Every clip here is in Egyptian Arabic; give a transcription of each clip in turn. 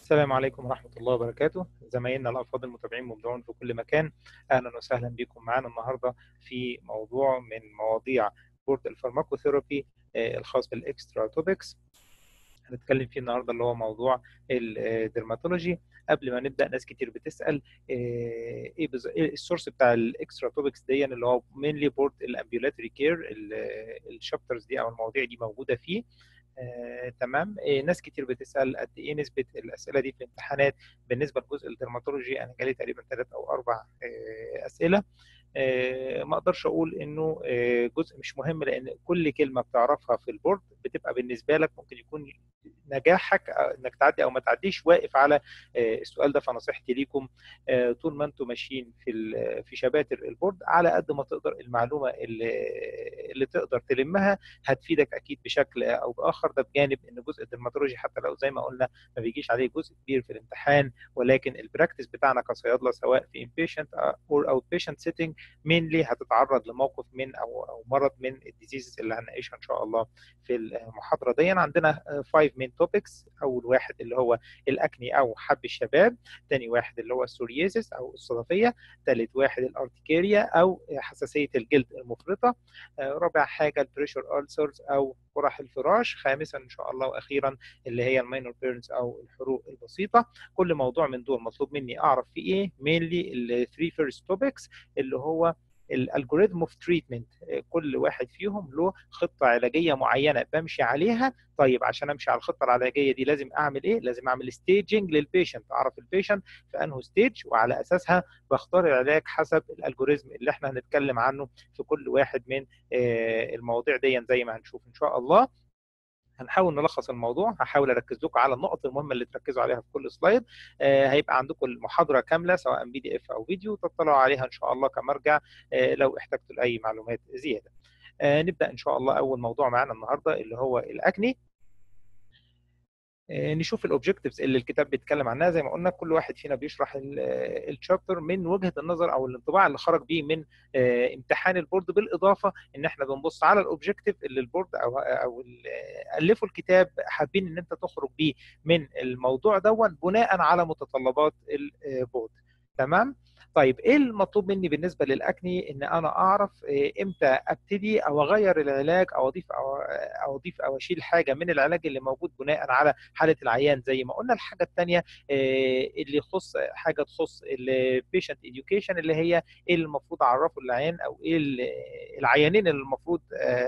السلام عليكم ورحمة الله وبركاته زمايلنا الأفاضل المتابعين مبدعون في كل مكان أهلا وسهلا بكم معنا النهاردة في موضوع من مواضيع بورد الفارماكوثيرابي الخاص بالإكسترا توبكس هنتكلم فيه النهارده اللي هو موضوع الدرماتولوجي قبل ما نبدا ناس كتير بتسال ايه بز... إيه السورس بتاع الاكسترا توبكس دي اللي هو مينلي بورد الامبيولاتري كير الشابترز دي او المواضيع دي موجوده فيه آه، تمام آه، ناس كتير بتسال قد ايه نسبه الاسئله دي في الامتحانات بالنسبه لجزء الدرماتولوجي انا جالي تقريبا ثلاث او اربع آه، اسئله آه، ما اقدرش اقول انه آه، جزء مش مهم لان كل كلمه بتعرفها في البورد بتبقى بالنسبه لك ممكن يكون نجاحك انك تعدي او ما تعديش واقف على آه، السؤال ده فنصيحتي ليكم طول ما انتم ماشيين في في شباتر البورد على قد ما تقدر المعلومه اللي, اللي تقدر تلمها هتفيدك اكيد بشكل او باخر ده بجانب ان جزء الدرماتولوجي حتى لو زي ما قلنا ما بيجيش عليه جزء كبير في الامتحان ولكن البراكتس بتاعنا كصيادله سواء في inpatient اور اوت بيشنت سيتنج مينلي هتتعرض لموقف من او او مرض من الديزيزز اللي هنناقشها ان شاء الله في المحاضره دي عندنا 5 مين توبكس اول واحد اللي هو الاكني او حب الشباب ثاني واحد اللي هو السوريازيس او الصدفيه ثالث واحد الارتكاريا او حساسيه الجلد المفرطه رابع حاجه البريشر ألسرز او قرح الفراش خامسا ان شاء الله واخيرا اللي هي الماينور بيرنز او الحروق البسيطه كل موضوع من دول مطلوب مني اعرف فيه ايه مينلي الثري فيرست توبكس اللي هو الالجوريثم اوف تريتمنت كل واحد فيهم له خطه علاجيه معينه بمشي عليها طيب عشان امشي على الخطه العلاجيه دي لازم اعمل ايه لازم اعمل ستيجنج للبيشنت اعرف البيشنت في انه ستيج وعلى اساسها بختار العلاج حسب الالجوريزم اللي احنا هنتكلم عنه في كل واحد من المواضيع دي زي ما هنشوف ان شاء الله هنحاول نلخص الموضوع هحاول اركز لكم على النقط المهمه اللي تركزوا عليها في كل سلايد آه هيبقى عندكم المحاضره كامله سواء بي دي اف او فيديو تطلعوا عليها ان شاء الله كمرجع آه لو احتجتوا لاي معلومات زياده آه نبدا ان شاء الله اول موضوع معانا النهارده اللي هو الاكني نشوف الاوبجكتيفز اللي الكتاب بيتكلم عنها زي ما قلنا كل واحد فينا بيشرح الشابتر من وجهه النظر او الانطباع اللي خرج بيه من امتحان البورد بالاضافه ان احنا بنبص على الاوبجكتيف اللي البورد او او الفوا الكتاب حابين ان انت تخرج بيه من الموضوع دون بناء على متطلبات البورد تمام طيب ايه المطلوب مني بالنسبه للاكني ان انا اعرف امتى ابتدي او اغير العلاج او اضيف او او اضيف او اشيل حاجه من العلاج اللي موجود بناء على حاله العيان زي ما قلنا الحاجه الثانيه اللي يخص حاجه تخص البيشنت اديوكيشن اللي هي ايه اللي المفروض اعرفه للعيان او ايه العيانين اللي المفروض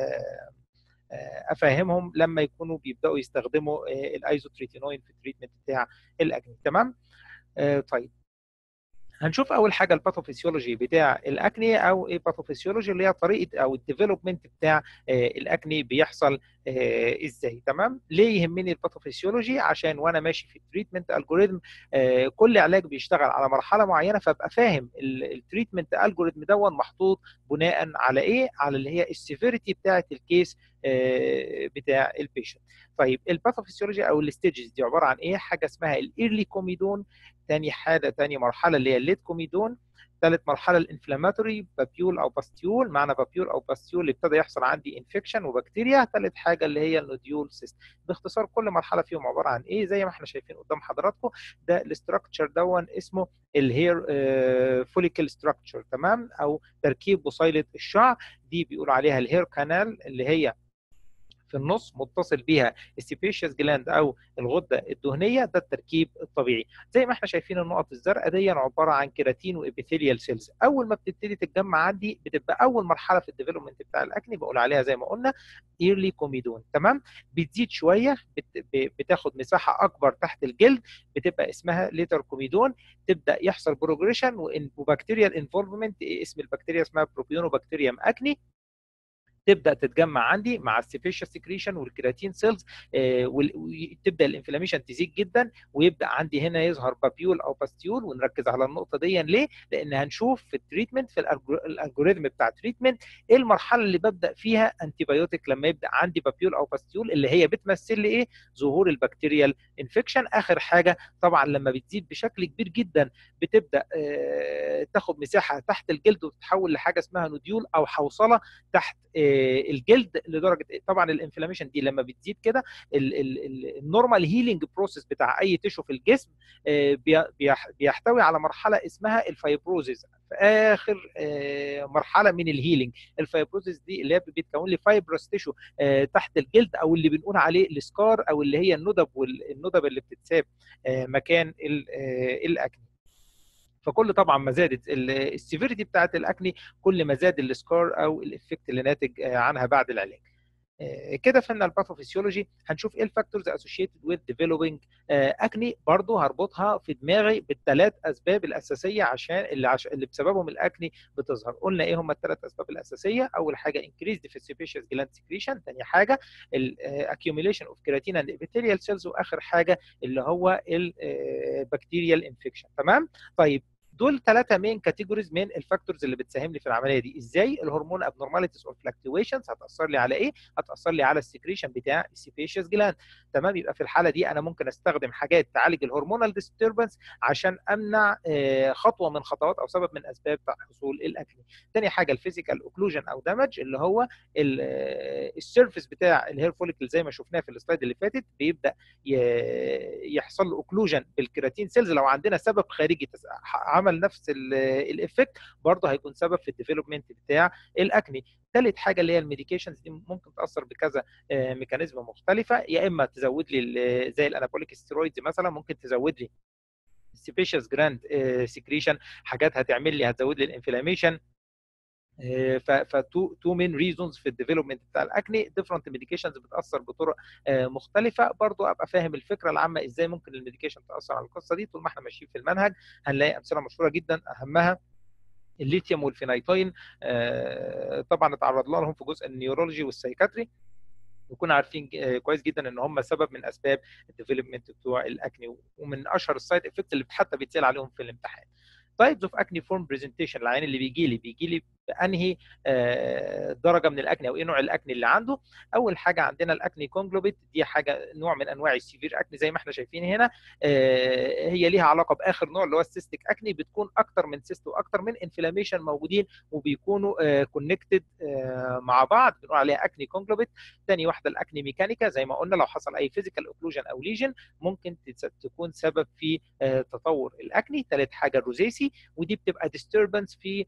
افهمهم لما يكونوا بيبداوا يستخدموا الايزوتريتينوين في التريتمنت بتاع الاكني تمام طيب هنشوف اول حاجه الباثوفيسيولوجي بتاع الاكني او ايه باثوفيسيولوجي اللي هي طريقه او الديفلوبمنت بتاع الاكني بيحصل ازاي تمام ليه يهمني الباثوفيسيولوجي عشان وانا ماشي في التريتمنت الجوريزم كل علاج بيشتغل على مرحله معينه فابقى فاهم التريتمنت الجوريزم دون محطوط بناء على ايه على اللي هي السيفيريتي بتاعه الكيس بتاع البيشنت طيب الباثوفيسيولوجي او الستيجز دي عباره عن ايه حاجه اسمها الايرلي كوميدون ثاني حاجه ثاني مرحله اللي هي الليت كوميدون ثالث مرحله الانفلاماتوري بابيول او باستيول معنى بابيول او باستيول اللي ابتدى يحصل عندي انفكشن وبكتيريا ثالث حاجه اللي هي النوديول سيست باختصار كل مرحله فيهم عباره عن ايه زي ما احنا شايفين قدام حضراتكم ده الاستراكشر دون اسمه الهير فوليكل ستراكشر تمام او تركيب بصيله الشعر دي بيقولوا عليها الهير كانال اللي هي في النص متصل بيها السيبيشيس جلاند او الغده الدهنيه ده التركيب الطبيعي زي ما احنا شايفين النقط الزرقاء دي عباره عن كيراتين وابيثيليال سيلز اول ما بتبتدي تتجمع عندي بتبقى اول مرحله في الديفلوبمنت بتاع الاكني بقول عليها زي ما قلنا ايرلي كوميدون تمام بتزيد شويه بت... بتاخد مساحه اكبر تحت الجلد بتبقى اسمها ليتر كوميدون تبدا يحصل بروجريشن وبكتيريال انفولفمنت اسم البكتيريا اسمها بروبيونوبكتيريم اكني تبدا تتجمع عندي مع السيفيشيا سكريشن والكرياتين سيلز آه وتبدا الانفلاميشن تزيد جدا ويبدا عندي هنا يظهر بابيول او باستيول ونركز على النقطه دي ليه؟ لان هنشوف في التريتمنت في الالجوريزم بتاع التريتمنت ايه المرحله اللي ببدا فيها انتي بايوتيك لما يبدا عندي بابيول او باستيول اللي هي بتمثل لي ايه؟ ظهور البكتيريال انفكشن اخر حاجه طبعا لما بتزيد بشكل كبير جدا بتبدا آه تاخد مساحه تحت الجلد وتتحول لحاجه اسمها نوديول او حوصله تحت آه الجلد لدرجه طبعا الانفلاميشن دي لما بتزيد كده النورمال هيلينج بروسيس بتاع اي تيشو في الجسم بيحتوي على مرحله اسمها الفايبروزيس في اخر مرحله من الهيلينج الفايبروزيس دي اللي هي بتكون لي فايبروس تيشو تحت الجلد او اللي بنقول عليه السكار او اللي هي الندب والندب اللي بتتساب مكان الاكني فكل طبعا ما زادت السيفيريتي بتاعت الاكني كل ما زاد السكار او الافكت اللي ناتج عنها بعد العلاج كده فهمنا الباثوفيسيولوجي هنشوف ايه الفاكتورز اسوشيتد وذ ديفلوبينج اكني برضه هربطها في دماغي بالثلاث اسباب الاساسيه عشان اللي عش... اللي بسببهم الاكني بتظهر قلنا ايه هم الثلاث اسباب الاساسيه اول حاجه انكريزد في السيبيشيس جلاند سكريشن ثاني حاجه الاكيوميليشن اوف كيراتين اند ابيثيليال سيلز واخر حاجه اللي هو البكتيريال انفكشن تمام طيب دول ثلاثه مين كاتيجوريز من الفاكتورز اللي بتساهم لي في العمليه دي ازاي الهرمون ابنورماليتيز اور فلكتويشنز هتاثر لي على ايه هتاثر لي على السكريشن بتاع السيبيشيس جلاند تمام يبقى في الحاله دي انا ممكن استخدم حاجات تعالج الهرمونال ديستربنس عشان امنع خطوه من خطوات او سبب من اسباب حصول الاكني تاني حاجه الفيزيكال اوكلوجن او دامج اللي هو السيرفيس بتاع الهير فوليكل زي ما شفناه في السلايد اللي فاتت بيبدا يحصل له اوكلوجن بالكيراتين سيلز لو عندنا سبب خارجي عمل نفس الايفكت برضه هيكون سبب في الديفلوبمنت بتاع الاكني ثالث حاجه اللي هي الميديكيشنز دي ممكن تاثر بكذا ميكانيزم مختلفه يا اما تزود لي زي الانابوليك ستيرويدز مثلا ممكن تزود لي السيبيشيس جراند سكريشن حاجات هتعمل لي هتزود لي الانفلاميشن فتو تو مين ريزونز في الديفلوبمنت بتاع الاكني ديفرنت ميديكيشنز بتاثر بطرق مختلفه برضو ابقى فاهم الفكره العامه ازاي ممكن الميديكيشن تاثر على القصه دي طول ما احنا ماشيين في المنهج هنلاقي امثله مشهوره جدا اهمها الليثيوم والفينايتاين طبعا اتعرض لهم في جزء النيورولوجي والسايكاتري نكون عارفين كويس جدا ان هم سبب من اسباب الديفلوبمنت بتوع الاكني ومن اشهر السايد افكت اللي حتى بيتسال عليهم في الامتحان تايبز اوف اكني فورم برزنتيشن العيان اللي بيجي لي بيجي لي بانهي درجه من الاكني او ايه نوع الاكني اللي عنده اول حاجه عندنا الاكني كونجلوبيت دي حاجه نوع من انواع السيفير اكني زي ما احنا شايفين هنا هي ليها علاقه باخر نوع اللي هو السيستيك اكني بتكون اكتر من سيست واكتر من انفلاميشن موجودين وبيكونوا كونكتد مع بعض بنقول عليها اكني كونجلوبيت ثاني واحده الاكني ميكانيكا زي ما قلنا لو حصل اي فيزيكال اوكلوجن او ليجن ممكن تكون سبب في تطور الاكني ثالث حاجه الروزيسي ودي بتبقى disturbance في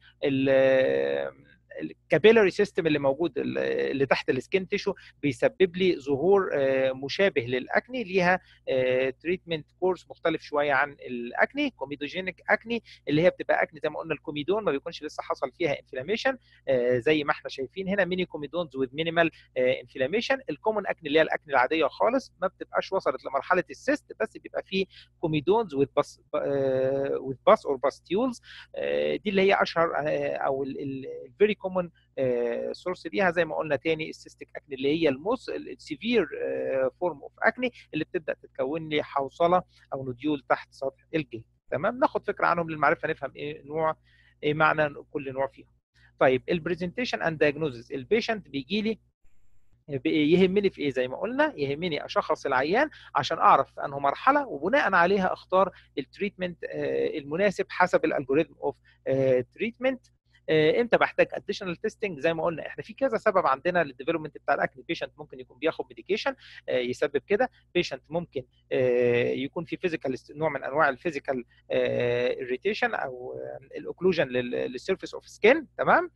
الكابيلاري سيستم اللي موجود اللي تحت السكين تيشو بيسبب لي ظهور مشابه للاكني ليها تريتمنت كورس مختلف شويه عن الاكني كوميدوجينيك اكني اللي هي بتبقى اكني زي ما قلنا الكوميدون ما بيكونش لسه حصل فيها انفلاميشن زي ما احنا شايفين هنا ميني كوميدونز وذ مينيمال انفلاميشن الكومون اكني اللي هي الاكني العاديه خالص ما بتبقاش وصلت لمرحله السيست بس بيبقى فيه كوميدونز وذ باس وذ باس اور باستيولز دي اللي هي اشهر او الفيري كومون سورس ليها زي ما قلنا تاني السيستيك اكني اللي هي الموس السيفير فورم اوف اكني اللي بتبدا تتكون لي حوصله او نوديول تحت سطح الجلد تمام ناخد فكره عنهم للمعرفه نفهم ايه نوع ايه معنى كل نوع فيهم طيب البرزنتيشن اند دايجنوزز البيشنت بيجي لي يهمني في ايه زي ما قلنا يهمني اشخص العيان عشان اعرف انه مرحله وبناء عليها اختار التريتمنت المناسب حسب الالجوريثم اوف تريتمنت امتى بحتاج اديشنال تيستنج زي ما قلنا احنا في كذا سبب عندنا للديفلوبمنت بتاع الاكل بيشنت ممكن يكون بياخد ميديكيشن يسبب كده بيشنت ممكن يكون في فيزيكال نوع من انواع الفيزيكال اريتيشن او الاوكلوجن للسيرفيس اوف سكين تمام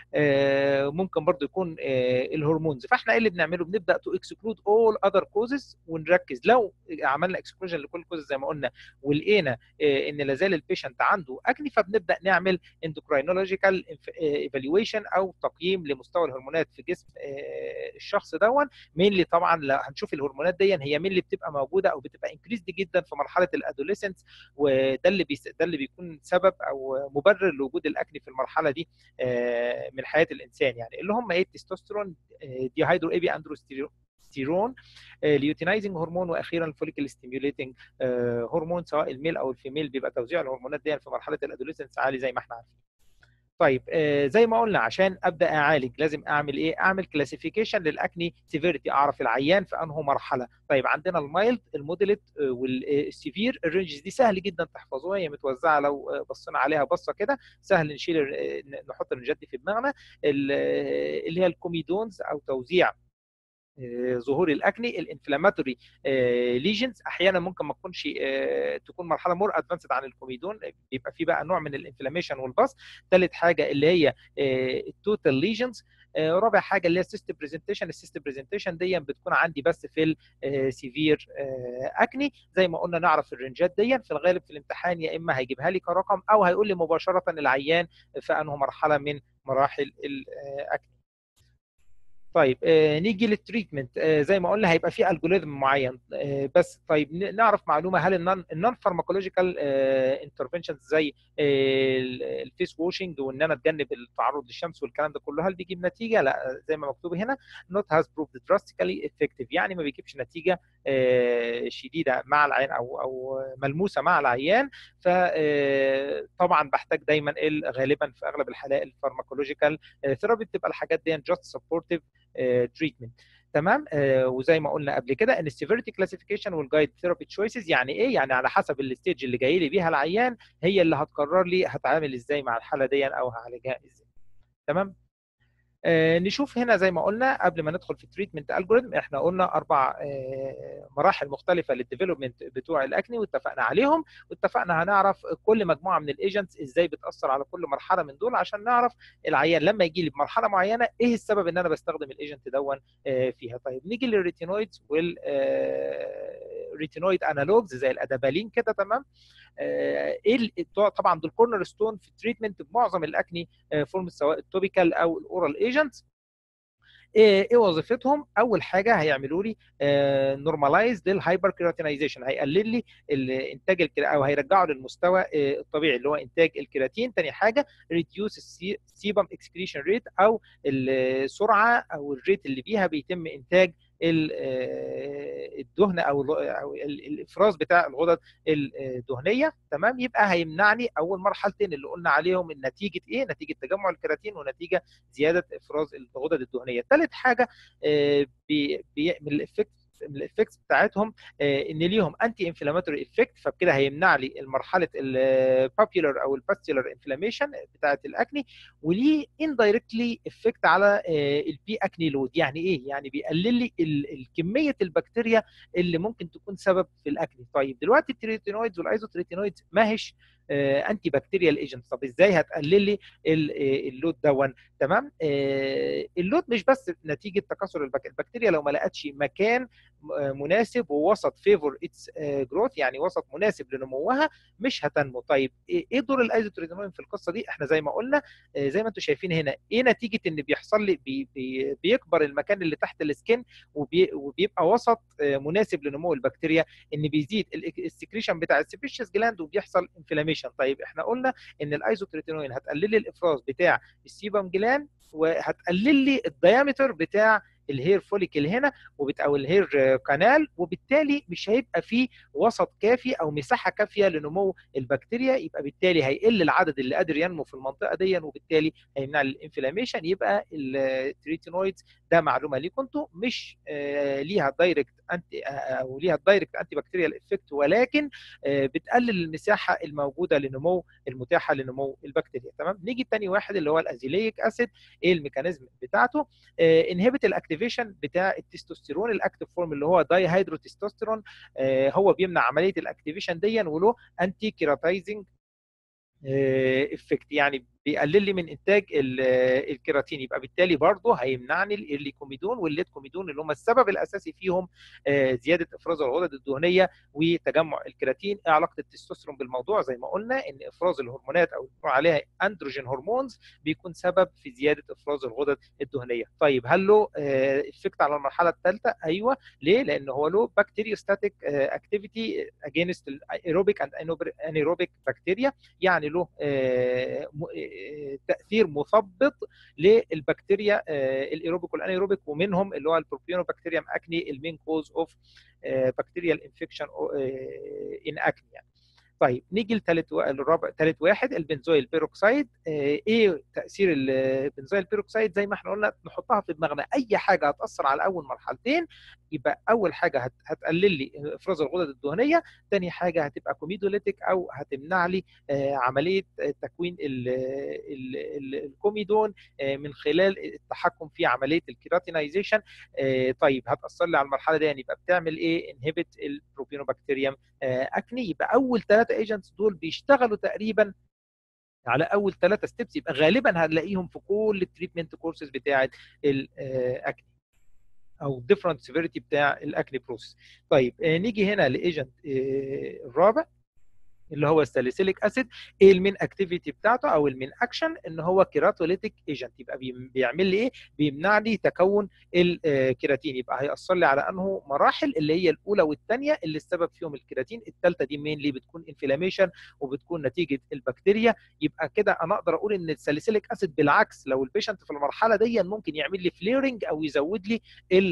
ممكن برضو يكون الهرمونز فاحنا ايه اللي بنعمله بنبدا تو اكسكلود اول اذر كوزز ونركز لو عملنا اكسكلوجن لكل كوزز زي ما قلنا ولقينا ان لازال البيشنت عنده اكني فبنبدا نعمل اندوكراينولوجيكال ايفالويشن او تقييم لمستوى الهرمونات في جسم الشخص دون مين اللي طبعا هنشوف الهرمونات دي هي مين اللي بتبقى موجوده او بتبقى انكريزد جدا في مرحله الادوليسنس وده اللي بيس... ده اللي بيكون سبب او مبرر لوجود الاكني في المرحله دي من حياه الانسان يعني اللي هم ايه التستوستيرون ديهايدرو اي بي اندروستيرون اليوتينايزنج هرمون واخيرا الفوليكل ستيميوليتنج هرمون سواء الميل او الفيميل بيبقى توزيع الهرمونات دي في مرحله الادوليسنس عالي زي ما احنا عارفين طيب آه زي ما قلنا عشان ابدا اعالج لازم اعمل ايه اعمل كلاسيفيكيشن للاكني سيفيريتي اعرف العيان في انه مرحله طيب عندنا المايلد الموديلت والسيفير الرينجز دي سهل جدا تحفظوها هي متوزعه لو بصينا عليها بصه كده سهل نشيل نحط الرينجات دي في دماغنا اللي هي الكوميدونز او توزيع ظهور الاكني الانفلاماتوري ليجنز احيانا ممكن ما تكونش تكون مرحله مور ادفانسد عن الكوميدون بيبقى في بقى نوع من الانفلاميشن والباص ثالث حاجه اللي هي التوتال ليجنز رابع حاجه اللي هي السيست برزنتيشن السيست برزنتيشن دي بتكون عندي بس في السيفير اكني زي ما قلنا نعرف الرنجات دي في الغالب في الامتحان يا اما هيجيبها لي كرقم او هيقول لي مباشره العيان في انه مرحله من مراحل الاكني طيب آه نيجي للتريتمنت آه زي ما قلنا هيبقى في الجوريزم معين آه بس طيب نعرف معلومه هل النون النون فارماكولوجيكال انترفنشنز زي الفيس واشنج وان انا اتجنب التعرض للشمس والكلام ده كله هل بيجيب نتيجه؟ لا زي ما مكتوب هنا not has proved drastically effective يعني ما بيجيبش نتيجه شديده مع العيان او او ملموسه مع العيان فطبعا بحتاج دايما غالبا في اغلب الحالات الفارماكولوجيكال ثيرابي بتبقى الحاجات دي جاست سبورتيف تريتمنت تمام آه وزي ما قلنا قبل كده ان السيفيريتي كلاسيفيكيشن والجايد ثيرابي تشويسز يعني ايه يعني على حسب الستيج اللي جاي لي بيها العيان هي اللي هتقرر لي هتعامل ازاي مع الحاله دي او هعالجها ازاي تمام آه نشوف هنا زي ما قلنا قبل ما ندخل في التريتمنت الجوريثم احنا قلنا اربع آه مراحل مختلفه للديفلوبمنت بتوع الاكني واتفقنا عليهم واتفقنا هنعرف كل مجموعه من الايجنتس ازاي بتاثر على كل مرحله من دول عشان نعرف العيان لما يجي لي بمرحله معينه ايه السبب ان انا بستخدم ايجنت دون آه فيها طيب نيجي للريتينويدز وال ريتينويد انالوجز زي الادابالين كده تمام ايه طبعا دول كورنر ستون في التريتمنت بمعظم الاكني فورم سواء التوبيكال او الاورال ايجنتس ايه وظيفتهم اول حاجه هيعملوا لي نورماليز للهايبر كيراتينايزيشن هيقلل لي الانتاج الكرا... او هيرجعه للمستوى الطبيعي اللي هو انتاج الكرياتين ثاني حاجه ريديوس السيبم اكسكريشن ريت او السرعه او الريت اللي بيها بيتم انتاج الدهن او او الافراز بتاع الغدد الدهنيه تمام يبقى هيمنعني اول مرحلتين اللي قلنا عليهم النتيجه ايه نتيجه تجمع الكرياتين ونتيجه زياده افراز الغدد الدهنيه ثالث حاجه من الافكت من الافكتس بتاعتهم ان ليهم انتي انفلاماتوري افكت فبكده هيمنع لي مرحله البابيولار او الباستيولار انفلاميشن بتاعه الاكني وليه اندايركتلي افكت على البي اكني لود يعني ايه يعني بيقلل لي كميه البكتيريا اللي ممكن تكون سبب في الاكني طيب دلوقتي التريتينويدز والايزوتريتينويدز ما هيش انتي بكتيريال ايجنت طب ازاي هتقلل لي اللود دون تمام اللود مش بس نتيجه تكاثر البكتيريا لو ما لقتش مكان مناسب ووسط فيفور اتس جروث يعني وسط مناسب لنموها مش هتنمو طيب ايه دور الايزوتريتينوين في القصه دي احنا زي ما قلنا زي ما انتم شايفين هنا ايه نتيجه ان بيحصل لي بي بي بيكبر المكان اللي تحت السكن وبي وبيبقى وسط مناسب لنمو البكتيريا ان بيزيد السكريشن بتاع السبيشيس جلاند وبيحصل انفلاميشن طيب احنا قلنا ان الايزوتريتينوين هتقلل لي الافراز بتاع السيبم جلاند وهتقلل لي الديامتر بتاع الهير فوليكل هنا او الهير كانال وبالتالي مش هيبقى فيه وسط كافي او مساحه كافيه لنمو البكتيريا يبقى بالتالي هيقل العدد اللي قادر ينمو في المنطقه دي وبالتالي هيمنع الانفلاميشن يبقى التريتينويدز ده معلومه ليكم انتم مش آه ليها دايركت انتي او ليها دايركت انتي بكتيريال افكت ولكن آه بتقلل المساحه الموجوده لنمو المتاحه لنمو البكتيريا تمام نيجي تاني واحد اللي هو الازيليك اسيد ايه الميكانيزم بتاعته انهبت الاكتيفيشن بتاع التستوستيرون الاكتيف فورم اللي هو داي هيدرو تستوستيرون آه هو بيمنع عمليه الاكتيفيشن دي وله انتي كيراتايزنج افكت يعني بيقلل لي من انتاج الكيراتين يبقى بالتالي برضه هيمنعني الليكوميدون والليتكوميدون اللي هم السبب الاساسي فيهم زياده افراز الغدد الدهنيه وتجمع الكيراتين ايه علاقه التستوستيرون بالموضوع زي ما قلنا ان افراز الهرمونات او بنقول عليها اندروجين هرمونز بيكون سبب في زياده افراز الغدد الدهنيه طيب هل له افكت على المرحله الثالثه ايوه ليه لان هو له بكتيريوستاتيك اكتيفيتي اجينست الايروبيك اند انيروبيك بكتيريا يعني له تاثير مثبط للبكتيريا الايروبيك والانيروبيك ومنهم اللي هو البروبيونوبكتيريم اكني المين كوز اوف بكتيريال انفكشن ان اكني يعني طيب نيجي لثالث الرابع ثالث واحد البنزويل بيروكسيد ايه تاثير البنزويل بيروكسيد زي ما احنا قلنا نحطها في دماغنا اي حاجه هتاثر على اول مرحلتين يبقى اول حاجه هتقلل لي افراز الغدد الدهنيه ثاني حاجه هتبقى كوميدوليتيك او هتمنع لي عمليه تكوين الكوميدون من خلال التحكم في عمليه الكيراتينايزيشن طيب هتاثر لي على المرحله دي يعني يبقى بتعمل ايه انهبت البروبينوبكتيريوم اكني يبقى اول ثلاثه ايجنتس دول بيشتغلوا تقريبا على اول ثلاثه ستيبس يبقى غالبا هنلاقيهم في كل التريتمنت كورسز بتاعه الاكني او ديفرنت سيفيريتي بتاع الاكني بروسيس طيب نيجي هنا لايجنت الرابع اللي هو الساليسيليك اسيد ايه المين اكتيفيتي بتاعته او المين اكشن ان هو كيراتوليتيك ايجنت يبقى بيعمل لي ايه بيمنع لي تكون الكيراتين يبقى هيأثر لي على انه مراحل اللي هي الاولى والثانيه اللي السبب فيهم الكيراتين الثالثه دي مين لي بتكون انفلاميشن وبتكون نتيجه البكتيريا يبقى كده انا اقدر اقول ان الساليسيليك اسيد بالعكس لو البيشنت في المرحله دي ممكن يعمل لي فليرنج او يزود لي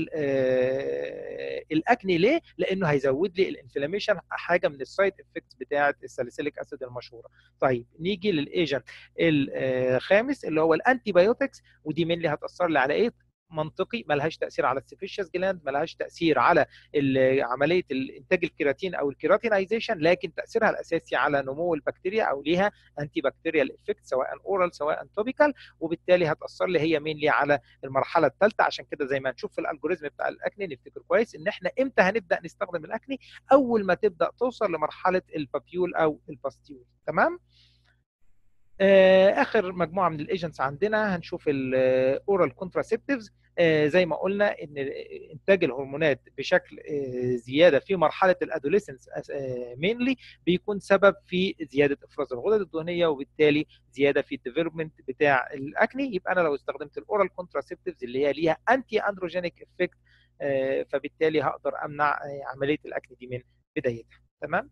الاكني ليه لانه هيزود لي الانفلاميشن حاجه من السايد افكتس بتاعه الساليسيليك اسيد المشهوره طيب نيجي للايجنت الخامس اللي هو الانتي بايوتكس ودي مين اللي هتاثر لي على ايه منطقي ملهاش تاثير على السيفيشيس جلاند ملهاش تاثير على عمليه انتاج الكيراتين او الكيراتينايزيشن لكن تاثيرها الاساسي على نمو البكتيريا او ليها انتي بكتيريال افكت سواء اورال سواء توبيكال وبالتالي هتاثر لي هي مين لي على المرحله الثالثه عشان كده زي ما نشوف في الالجوريزم بتاع الاكني نفتكر كويس ان احنا امتى هنبدا نستخدم الاكني اول ما تبدا توصل لمرحله البابيول او الباستيول تمام اخر مجموعه من الايجنتس عندنا هنشوف الاورال كونتراسيبتيفز زي ما قلنا ان انتاج الهرمونات بشكل زياده في مرحله الادوليسنس مينلي بيكون سبب في زياده افراز الغدد الدهنيه وبالتالي زياده في الديفلوبمنت بتاع الاكني يبقى انا لو استخدمت الاورال كونتراسيبتيفز اللي هي ليها انتي اندروجينيك افكت فبالتالي هقدر امنع عمليه الاكني دي من بدايتها تمام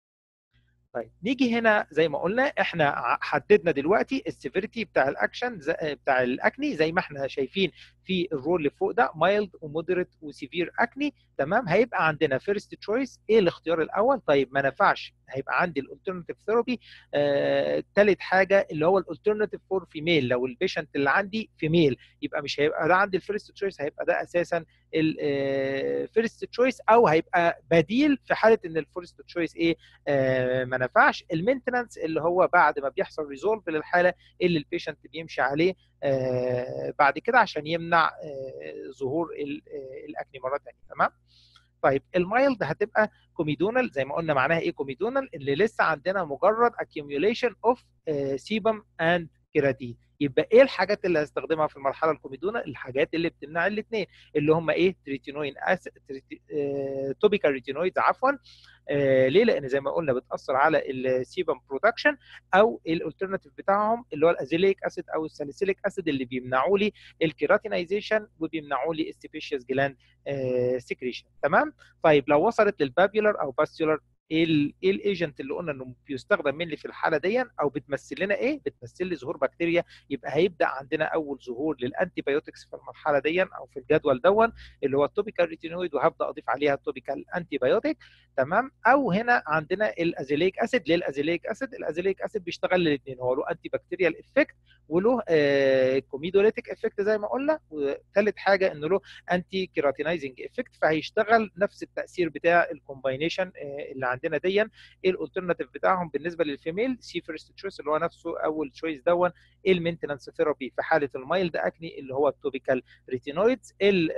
طيب نيجي هنا زي ما قلنا احنا حددنا دلوقتي السيفيريتي بتاع الاكشن بتاع الاكني زي ما احنا شايفين في الرول اللي فوق ده مايلد ومودريت وسيفير اكني تمام هيبقى عندنا فيرست تشويس ايه الاختيار الاول طيب ما نفعش هيبقى عندي الالترناتيف ثيرابي ثالث آه، حاجه اللي هو الالترناتيف فور فيميل لو البيشنت اللي عندي فيميل يبقى مش هيبقى ده عندي الفيرست تشويس هيبقى ده اساسا الفيرست تشويس او هيبقى بديل في حاله ان الفيرست تشويس ايه آه ما نفعش المينتنانس اللي هو بعد ما بيحصل ريزولف للحاله اللي البيشنت بيمشي عليه آه بعد كده عشان يمنع آه ظهور الاكني مره ثانيه تمام طيب المايلد هتبقى كوميدونال زي ما قلنا معناها ايه كوميدونال اللي لسه عندنا مجرد accumulation اوف سيبم اند كيراتين يبقى ايه الحاجات اللي هستخدمها في المرحله الكوميدونا الحاجات اللي بتمنع الاثنين اللي هم ايه تريتينوين أس... تريتي... آه... توبيكال ريتينويدز عفوا آه ليه لان زي ما قلنا بتاثر على السيبم برودكشن او الالترناتيف بتاعهم اللي هو الازيليك اسيد او الساليسيليك اسيد اللي بيمنعوا لي الكيراتينايزيشن وبيمنعوا لي السيبيشيس جلاند آه سكريشن تمام طيب لو وصلت للبابيولار او باستيولار ايه ايه الايجنت اللي قلنا انه بيستخدم مني في الحاله دي او بتمثل لنا ايه؟ بتمثل لي ظهور بكتيريا يبقى هيبدا عندنا اول ظهور للانتي بايوتكس في المرحله دي او في الجدول دون اللي هو التوبيكال ريتينويد وهبدا اضيف عليها التوبيكال انتي بايوتيك تمام او هنا عندنا الازيليك اسيد ليه الازيليك اسيد؟ الازيليك اسيد بيشتغل للاثنين هو له انتي بكتيريال افكت وله آه كوميدوليتيك افكت زي ما قلنا وثالث حاجه انه له انتي كيراتينايزنج افكت فهيشتغل نفس التاثير بتاع الكومباينيشن آه اللي عندنا دي ايه الالترناتيف بتاعهم بالنسبه للفيميل سي فيرست تشويس اللي هو نفسه اول تشويس دون المينتنانس ثيرابي في حاله المايلد اكني اللي هو التوبيكال ريتينويدز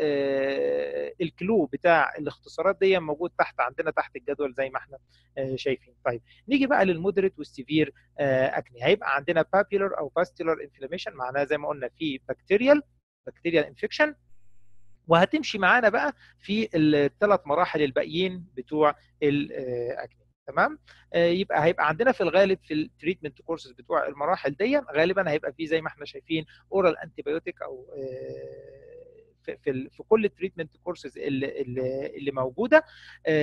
الكلو بتاع الاختصارات دي موجود تحت عندنا تحت الجدول زي ما احنا شايفين طيب نيجي بقى للمودريت والسيفير اكني هيبقى عندنا بابيولار او باستيولار انفلاميشن معناها زي ما قلنا في بكتيريال بكتيريال انفكشن وهتمشي معانا بقى في الثلاث مراحل الباقيين بتوع الاكني تمام يبقى هيبقى عندنا في الغالب في التريتمنت كورسز بتوع المراحل دي غالبا هيبقى في زي ما احنا شايفين اورال انتي بايوتيك او في في, في كل التريتمنت كورسز اللي, اللي موجوده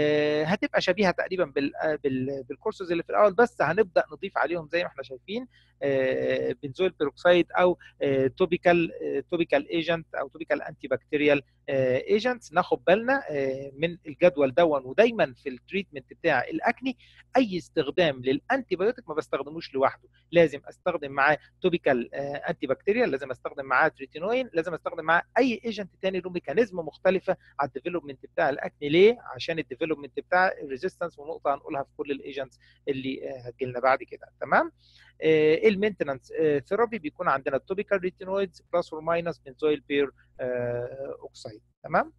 هتبقى شبيهه تقريبا بال بالكورسز اللي في الاول بس هنبدا نضيف عليهم زي ما احنا شايفين بنزول بيروكسيد او توبيكال توبيكال ايجنت او توبيكال انتي بكتيريال ايجنتس ناخد بالنا من الجدول دون ودايما في التريتمنت بتاع الاكني اي استخدام للانتي بايوتيك ما بستخدموش لوحده لازم استخدم معاه توبيكال انتي بكتيريال لازم استخدم معاه تريتينوين لازم استخدم معاه اي ايجنت تاني له ميكانيزم مختلفه على الديفلوبمنت بتاع الاكني ليه عشان الديفلوبمنت بتاع الريزيستنس ونقطه هنقولها في كل الايجنتس اللي هتجي لنا بعد كده تمام المينتنانس ثيرابي بيكون عندنا التوبيكال ريتينويدز بلس اور ماينس بنزويل بير اوكسايد تمام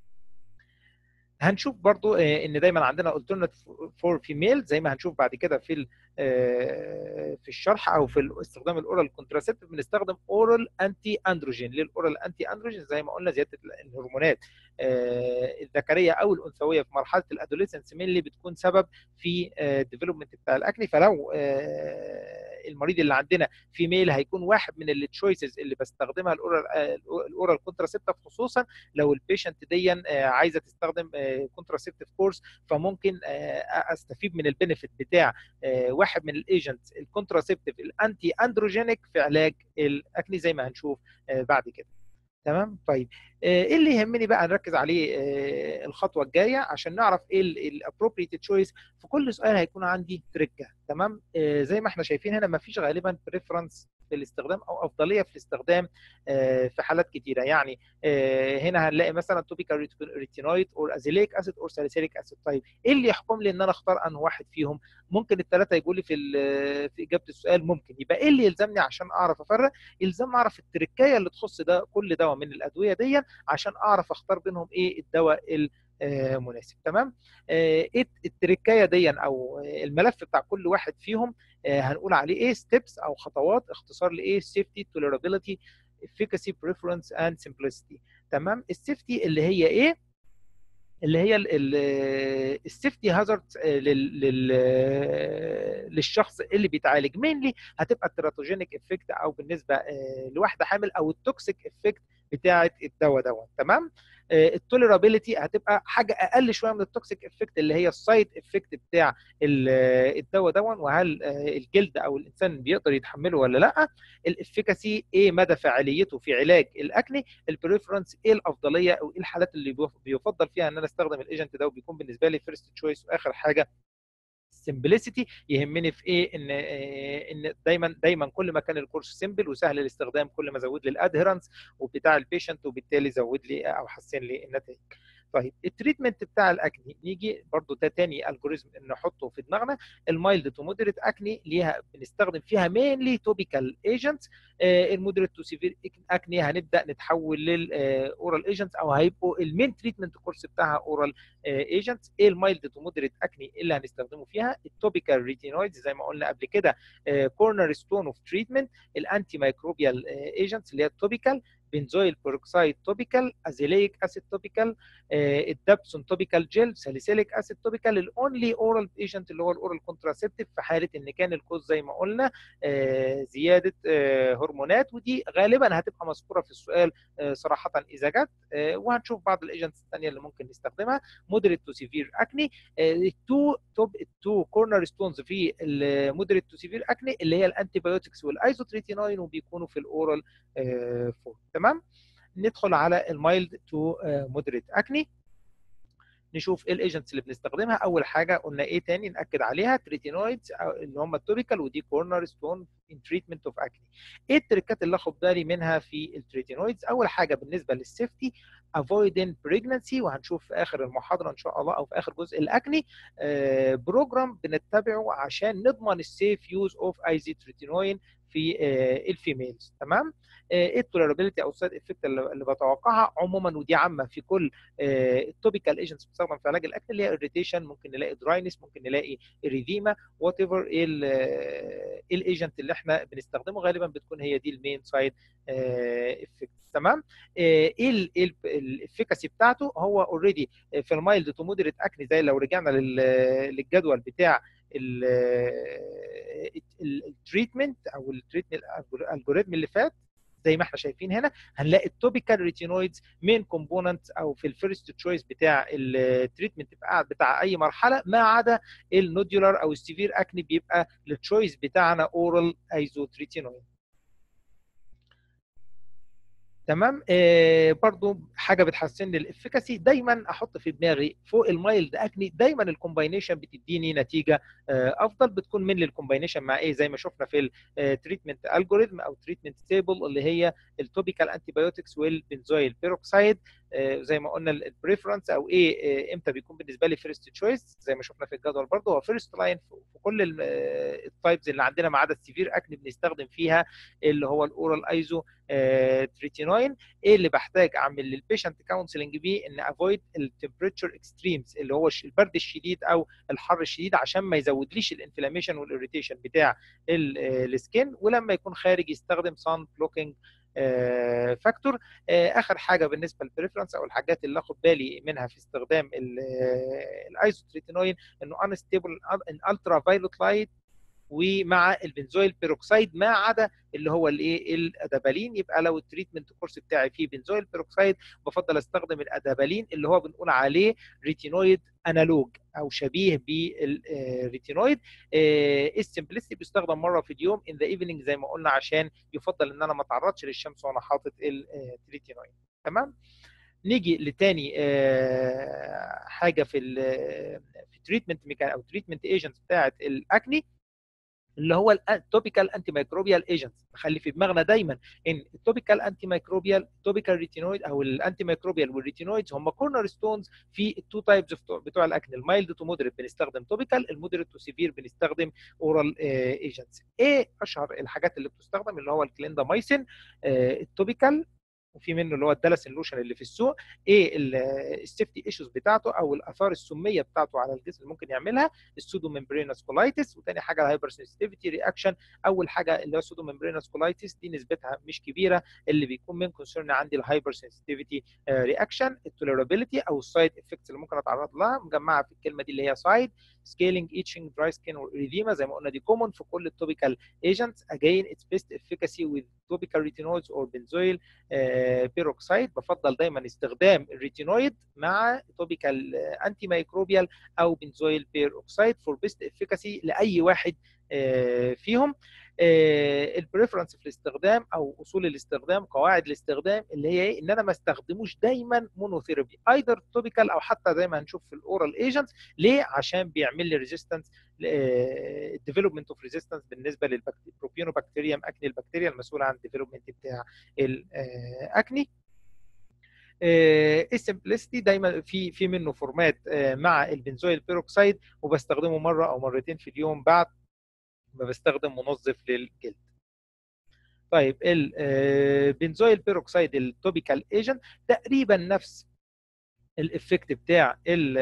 هنشوف برضو ان دايما عندنا alternative فور فيميل زي ما هنشوف بعد كده في في الشرح او في استخدام الاورال كونتراسيبتيف بنستخدم اورال انتي اندروجين للاورال انتي اندروجين زي ما قلنا زياده الهرمونات الذكريه او الانثويه في مرحله الادوليسنس اللي بتكون سبب في الديفلوبمنت بتاع الاكني فلو المريض اللي عندنا فيميل هيكون واحد من التشويسز اللي بستخدمها الاورال الاورال كونتراسيبتيف خصوصا لو البيشنت دي عايزه تستخدم كونتراسيبتيف كورس فممكن استفيد من البنفيت بتاع واحد من الايجنتس الكونتراسيبتيف الانتي اندروجينيك في علاج الاكني زي ما هنشوف بعد كده تمام طيب ايه اللي يهمني بقى نركز عليه الخطوه الجايه عشان نعرف ايه الابروبريت تشويس في كل سؤال هيكون عندي تريكه تمام زي ما احنا شايفين هنا ما فيش غالبا بريفرنس في الاستخدام او افضليه في الاستخدام في حالات كتيره يعني هنا هنلاقي مثلا توبيكال ريتينويد او ازيليك اسيد او ساليسيليك اسيد طيب ايه اللي يحكم لي ان انا اختار انه واحد فيهم ممكن الثلاثه يقول لي في في اجابه السؤال ممكن يبقى ايه اللي يلزمني عشان اعرف افرق يلزمني اعرف التركايه اللي تخص ده كل دواء من الادويه دي عشان اعرف اختار بينهم ايه الدواء مناسب تمام ايه التركايه دي او الملف بتاع كل واحد فيهم هنقول عليه ايه ستيبس او خطوات اختصار لايه سيفتي توليرابيلتي efficacy preference and simplicity تمام السيفتي اللي هي ايه اللي هي السيفتي هازارد للشخص اللي بيتعالج مينلي هتبقى التراتوجينيك افكت او بالنسبه لواحده حامل او التوكسيك افكت بتاعه الدواء دوت تمام التوليرابيلتي هتبقى حاجه اقل شويه من التوكسيك افكت اللي هي السايد افكت بتاع الدواء دون وهل الجلد او الانسان بيقدر يتحمله ولا لا الافيكاسي ايه مدى فاعليته في علاج الاكني البريفرنس ايه الافضليه او ايه الحالات اللي بيفضل فيها ان انا استخدم الايجنت ده وبيكون بالنسبه لي فيرست تشويس واخر حاجه السمبلسيتي يهمني في ايه ان ان دايما دايما كل ما كان الكورس سيمبل وسهل الاستخدام كل ما زود لي الادهرنس وبتاع البيشنت وبالتالي زود لي او حسن لي النتائج طيب التريتمنت بتاع الاكني نيجي برضو ده تاني الجوريزم نحطه في دماغنا المايلد تو مودريت اكني ليها بنستخدم فيها مينلي توبيكال ايجنتس المودريت تو سيفير اكني هنبدا نتحول للاورال ايجنتس او هيبقوا المين تريتمنت كورس بتاعها اورال ايجنتس ايه المايلد تو مودريت اكني اللي هنستخدمه فيها التوبيكال ريتينويدز زي ما قلنا قبل كده كورنر ستون اوف تريتمنت الانتي مايكروبيال ايجنتس اللي هي التوبيكال بنزويل بيروكسايد توبيكال ازيليك اسيد توبيكال الدابسون توبيكال جيل ساليسيليك اسيد توبيكال الاونلي اورال ايجنت اللي هو الاورال كونتراسيبتيف في حاله ان كان الكوز زي ما قلنا آه زياده آه هرمونات ودي غالبا هتبقى مذكوره في السؤال آه صراحه اذا جت وهنشوف بعض الايجنتس الثانيه اللي ممكن نستخدمها مودريت تو سيفير اكني التو توب التو كورنر ستونز في المودريت تو سيفير اكني اللي هي الانتي بايوتكس والايزوتريتينوين وبيكونوا في الاورال فورم تمام ندخل على المايلد تو مودريت اكني نشوف ايه الايجنتس اللي بنستخدمها اول حاجه قلنا ايه تاني ناكد عليها تريتينويدز اللي هم التوبيكال ودي كورنر ستون ان تريتمنت اوف اكني ايه التريكات اللي اخد بالي منها في التريتينويدز اول حاجه بالنسبه للسيفتي avoiding pregnancy وهنشوف في اخر المحاضره ان شاء الله او في اخر جزء الاكني آه بروجرام بنتبعه عشان نضمن السيف يوز اوف ايزيتريتينوين في آه الفيميلز تمام ايه التوليرابيلتي او السايد افكت اللي بتوقعها عموما ودي عامه في كل التوبيكال ايجنتس بتستخدم في علاج الاكل اللي هي اريتيشن ممكن نلاقي دراينس ممكن نلاقي اريديما وات ايفر ايه الايجنت اللي احنا بنستخدمه غالبا بتكون هي دي المين سايد افكت تمام ايه الافيكاسي بتاعته هو اوريدي في المايلد تو مودريت اكني زي لو رجعنا للجدول بتاع التريتمنت او التريتمنت الالجوريثم اللي فات زي ما احنا شايفين هنا هنلاقي التوبيكال ريتينويدز مين كومبوننت او في الفيرست تشويس بتاع التريتمنت بتاع اي مرحله ما عدا النودولار او السيفير اكني بيبقى التشويس بتاعنا اورال ايزوتريتينويد تمام آه برضو حاجه بتحسن لي الافكاسي دايما احط في دماغي فوق المايلد اكني دايما الكومباينيشن بتديني نتيجه آه افضل بتكون من الكومباينيشن مع ايه زي ما شفنا في التريتمنت الجوريزم او تريتمنت تيبل اللي هي التوبيكال انتي بايوتكس والبنزويل بيروكسايد آه زي ما قلنا البريفرنس او ايه امتى بيكون بالنسبه لي فيرست تشويس زي ما شفنا في الجدول برضه هو فيرست لاين في كل التايبز اللي عندنا ما عدا السيفير اكني بنستخدم فيها اللي هو الاورال ايزو تريتينوين ايه اللي بحتاج اعمل للبيشنت كونسلنج بيه ان افويد التمبريتشر اكستريمز اللي هو البرد الشديد او الحر الشديد عشان ما يزودليش الانفلاميشن والاريتيشن بتاع السكين ولما يكون خارج يستخدم سان بلوكينج فاكتور اخر حاجه بالنسبه للبريفرنس او الحاجات اللي اخد بالي منها في استخدام الايزوتريتينوين انه انستيبل ان الترا فايلوت لايت ومع البنزويل بيروكسيد ما عدا اللي هو الايه الادابالين يبقى لو التريتمنت كورس بتاعي فيه بنزويل بيروكسيد بفضل استخدم الادابالين اللي هو بنقول عليه ريتينويد انالوج او شبيه بالريتينويد السمبلستي بيستخدم مره في اليوم ان ذا ايفنينج زي ما قلنا عشان يفضل ان انا ما اتعرضش للشمس وانا حاطط التريتينويد تمام نيجي لتاني حاجه في في تريتمنت ميكان او تريتمنت ايجنتس بتاعه الاكني اللي هو التوبيكال انتي مايكروبيال ايجنتس نخلي في دماغنا دايما ان التوبيكال انتي مايكروبيال التوبيكال ريتينويد او الانتي مايكروبيال والريتينويدز هم كورنر ستونز في التو تايبس بتوع الاكن المايلد تو مودريت بنستخدم توبيكال المودريت تو سيفير بنستخدم اورال ايجنتس ايه اشهر الحاجات اللي بتستخدم اللي هو الكليندامايسين التوبيكال وفي منه اللي هو الدلس اللوشن اللي في السوق ايه السيفتي ايشوز بتاعته او الاثار السميه بتاعته على الجسم اللي ممكن يعملها السودو ممبرينس كولايتس وثاني حاجه الهايبر سنسيتيفيتي رياكشن اول حاجه اللي هو السودو ممبرينس كولايتس دي نسبتها مش كبيره اللي بيكون من كونسيرن عندي الهايبر سنسيتيفيتي رياكشن التوليرابيلتي او السايد افكتس اللي ممكن اتعرض لها مجمعه في الكلمه دي اللي هي سايد سكيلينج ايتشنج دراي سكين وريديما زي ما قلنا دي كومون في كل التوبيكال ايجنتس اجين اتس بيست افيكاسي وذ توبيكال ريتينويدز اور بنزويل بيروكسايد بفضل دايما استخدام الريتينويد مع توبيكال انتي مايكروبيال او بنزويل بيروكسايد فور بيست افيكاسي لاي واحد فيهم البريفرنس في الاستخدام او اصول الاستخدام قواعد الاستخدام اللي هي ايه ان انا ما استخدموش دايما مونوثيرابي ايذر توبيكال او حتى زي ما هنشوف في الاورال ايجنتس ليه عشان بيعمل لي ريزيستنس الديفلوبمنت اوف ريزيستنس بالنسبه للبروبيونوبكتيريوم اكني البكتيريا المسؤوله عن الديفلوبمنت بتاع الاكني السمبلستي دايما في في منه فورمات مع البنزويل بيروكسيد وبستخدمه مره او مرتين في اليوم بعد ما بستخدم منظف للجلد طيب البنزويل بيروكسيد التوبيكال ايجنت تقريبا نفس الافكت بتاع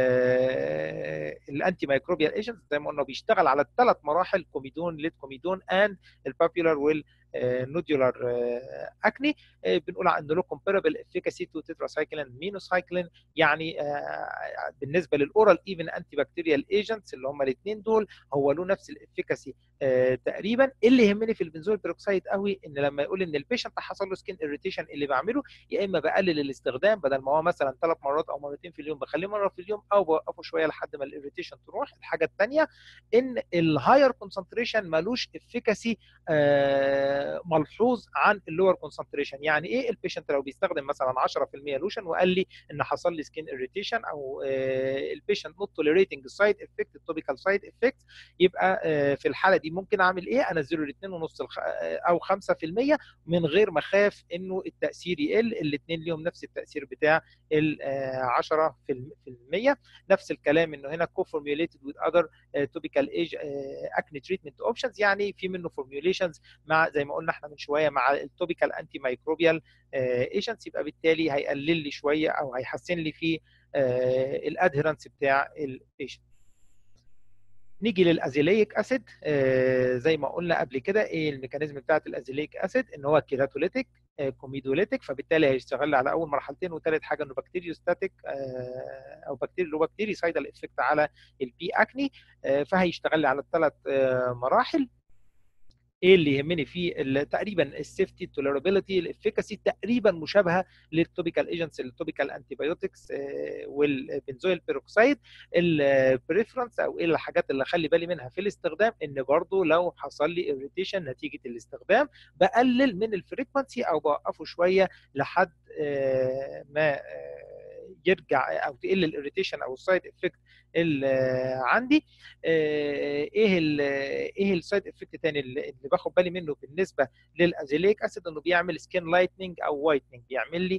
الانتي مايكروبيال ايجنت زي ما قلنا بيشتغل على الثلاث مراحل كوميدون ليد كوميدون اند البابيولار وال نودولار اكني بنقول انه له كومبيربل افيكاسي تو تتراسايكلين مينوسايكلين يعني بالنسبه للاورال ايفن انتي بكتيريال ايجنتس اللي هم الاثنين دول هو له نفس الافيكاسي تقريبا اللي يهمني في البنزول بيروكسيد قوي ان لما يقول ان البيشنت حصل له سكين اريتيشن اللي بعمله يا اما بقلل الاستخدام بدل ما هو مثلا ثلاث مرات او مرتين في اليوم بخليه مره في اليوم او بوقفه شويه لحد ما الاريتيشن تروح الحاجه الثانيه ان الهاير كونسنتريشن ملوش افيكاسي ملحوظ عن اللور كونسنتريشن يعني ايه البيشنت لو بيستخدم مثلا 10% لوشن وقال لي ان حصل لي سكين اريتيشن او البيشنت نوت توليريتنج السايد افكت التوبيكال سايد افكت يبقى في الحاله دي ممكن اعمل ايه انزله ل 2.5 او 5% من غير ما اخاف انه التاثير يقل الاثنين ليهم نفس التاثير بتاع ال 10% نفس الكلام انه هنا كو فورميوليتد وذ اذر توبيكال ايج اكني تريتمنت اوبشنز يعني في منه فورميوليشنز مع زي ما قلنا احنا من شويه مع التوبيكال انتي مايكروبيال ايجنتس يبقى بالتالي هيقلل لي شويه او هيحسن لي في الادهرنس بتاع البيشنت نيجي للازيليك اسيد آه زي ما قلنا قبل كده ايه الميكانيزم بتاعت الازيليك اسيد ان هو كيراتوليتيك آه كوميدوليتيك فبالتالي هيشتغل على اول مرحلتين وثالث حاجه انه بكتيريوستاتيك آه او بكتيريا لو بكتيري سايدال افكت على البي اكني فهيشتغل على الثلاث مراحل ايه اللي يهمني فيه تقريبا السيفتي التوليرابيلتي الافيكاسي تقريبا مشابهه للتوبيكال ايجنتس التوبيكال انتيبيوتكس والبنزويل بيروكسيد البريفرنس او ايه الحاجات اللي اخلي بالي منها في الاستخدام ان برضو لو حصل لي اريتيشن نتيجه الاستخدام بقلل من الفريكونسي او بوقفه شويه لحد ما يرجع او تقل الاريتيشن او السايد افكت اللي عندي ايه ال ايه السايد افكت تاني اللي باخد بالي منه بالنسبه للازيليك اسيد انه بيعمل سكين لايتنينج او وايتنينج بيعمل لي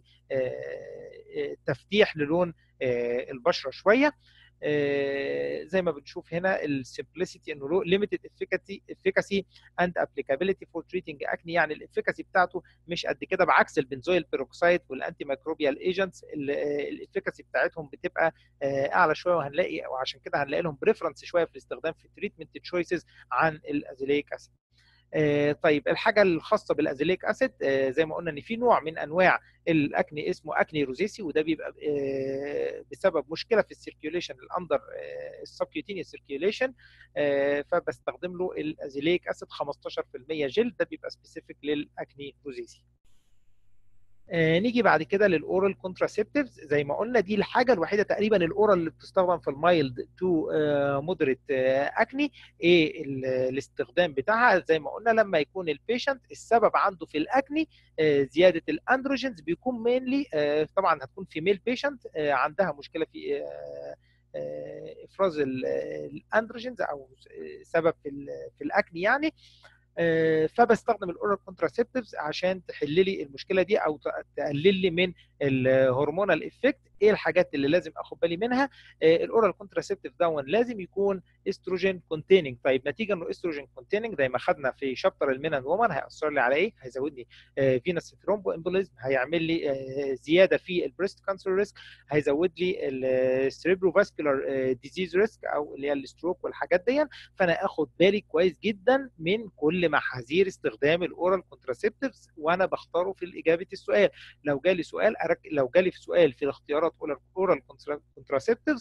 تفتيح للون البشره شويه زي ما بنشوف هنا السمبلسيتي انه له ليميتد افيكاسي افيكاسي اند ابليكابيلتي فور تريتنج اكني يعني الافيكاسي بتاعته مش قد كده بعكس البنزويل بيروكسيد والانتي ميكروبيال ايجنتس الافيكاسي بتاعتهم بتبقى اعلى شويه وهنلاقي وعشان كده هنلاقي لهم بريفرنس شويه في الاستخدام في التريتمنت تشويسز عن الازيليك اسيد آه طيب الحاجه الخاصه بالازيليك اسيد آه زي ما قلنا ان في نوع من انواع الاكني اسمه اكني روزيسي وده بيبقى آه بسبب مشكله في السيركيوليشن الاندر السبكيوتينيوس سيركيوليشن فبستخدم له الازيليك اسيد 15% جل ده بيبقى سبيسيفيك للاكني روزيسي آه نيجي بعد كده للاورال كونتراسيبتيفز زي ما قلنا دي الحاجه الوحيده تقريبا الاورال اللي بتستخدم في المايلد تو مودريت اكني ايه الاستخدام بتاعها زي ما قلنا لما يكون البيشنت السبب عنده في الاكني آه زياده الاندروجينز بيكون مينلي آه طبعا هتكون في ميل بيشنت عندها مشكله في افراز الاندروجينز او سبب في, في الاكني يعني فبستخدم الاورال كونتراسيبتيفز عشان تحل لي المشكله دي او تقلل لي من الهرمونال افكت ايه الحاجات اللي لازم اخد بالي منها الاورال كونتراسيبتيف دون لازم يكون استروجين كونتيننج طيب نتيجه انه استروجين كونتيننج زي ما خدنا في شابتر المين اند وومن هياثر لي على ايه هيزودني فينس ثرومبو امبوليزم هيعمل لي زياده في البريست كانسر ريسك هيزود لي السريبرو فاسكولار ديزيز ريسك او اللي هي الستروك والحاجات دي فانا اخد بالي كويس جدا من كل محاذير استخدام الاورال كونتراسيبتيفز وانا بختاره في اجابه السؤال لو جالي سؤال أرك... لو جالي في سؤال في الاختيارات اورال كونتراسيبتيفز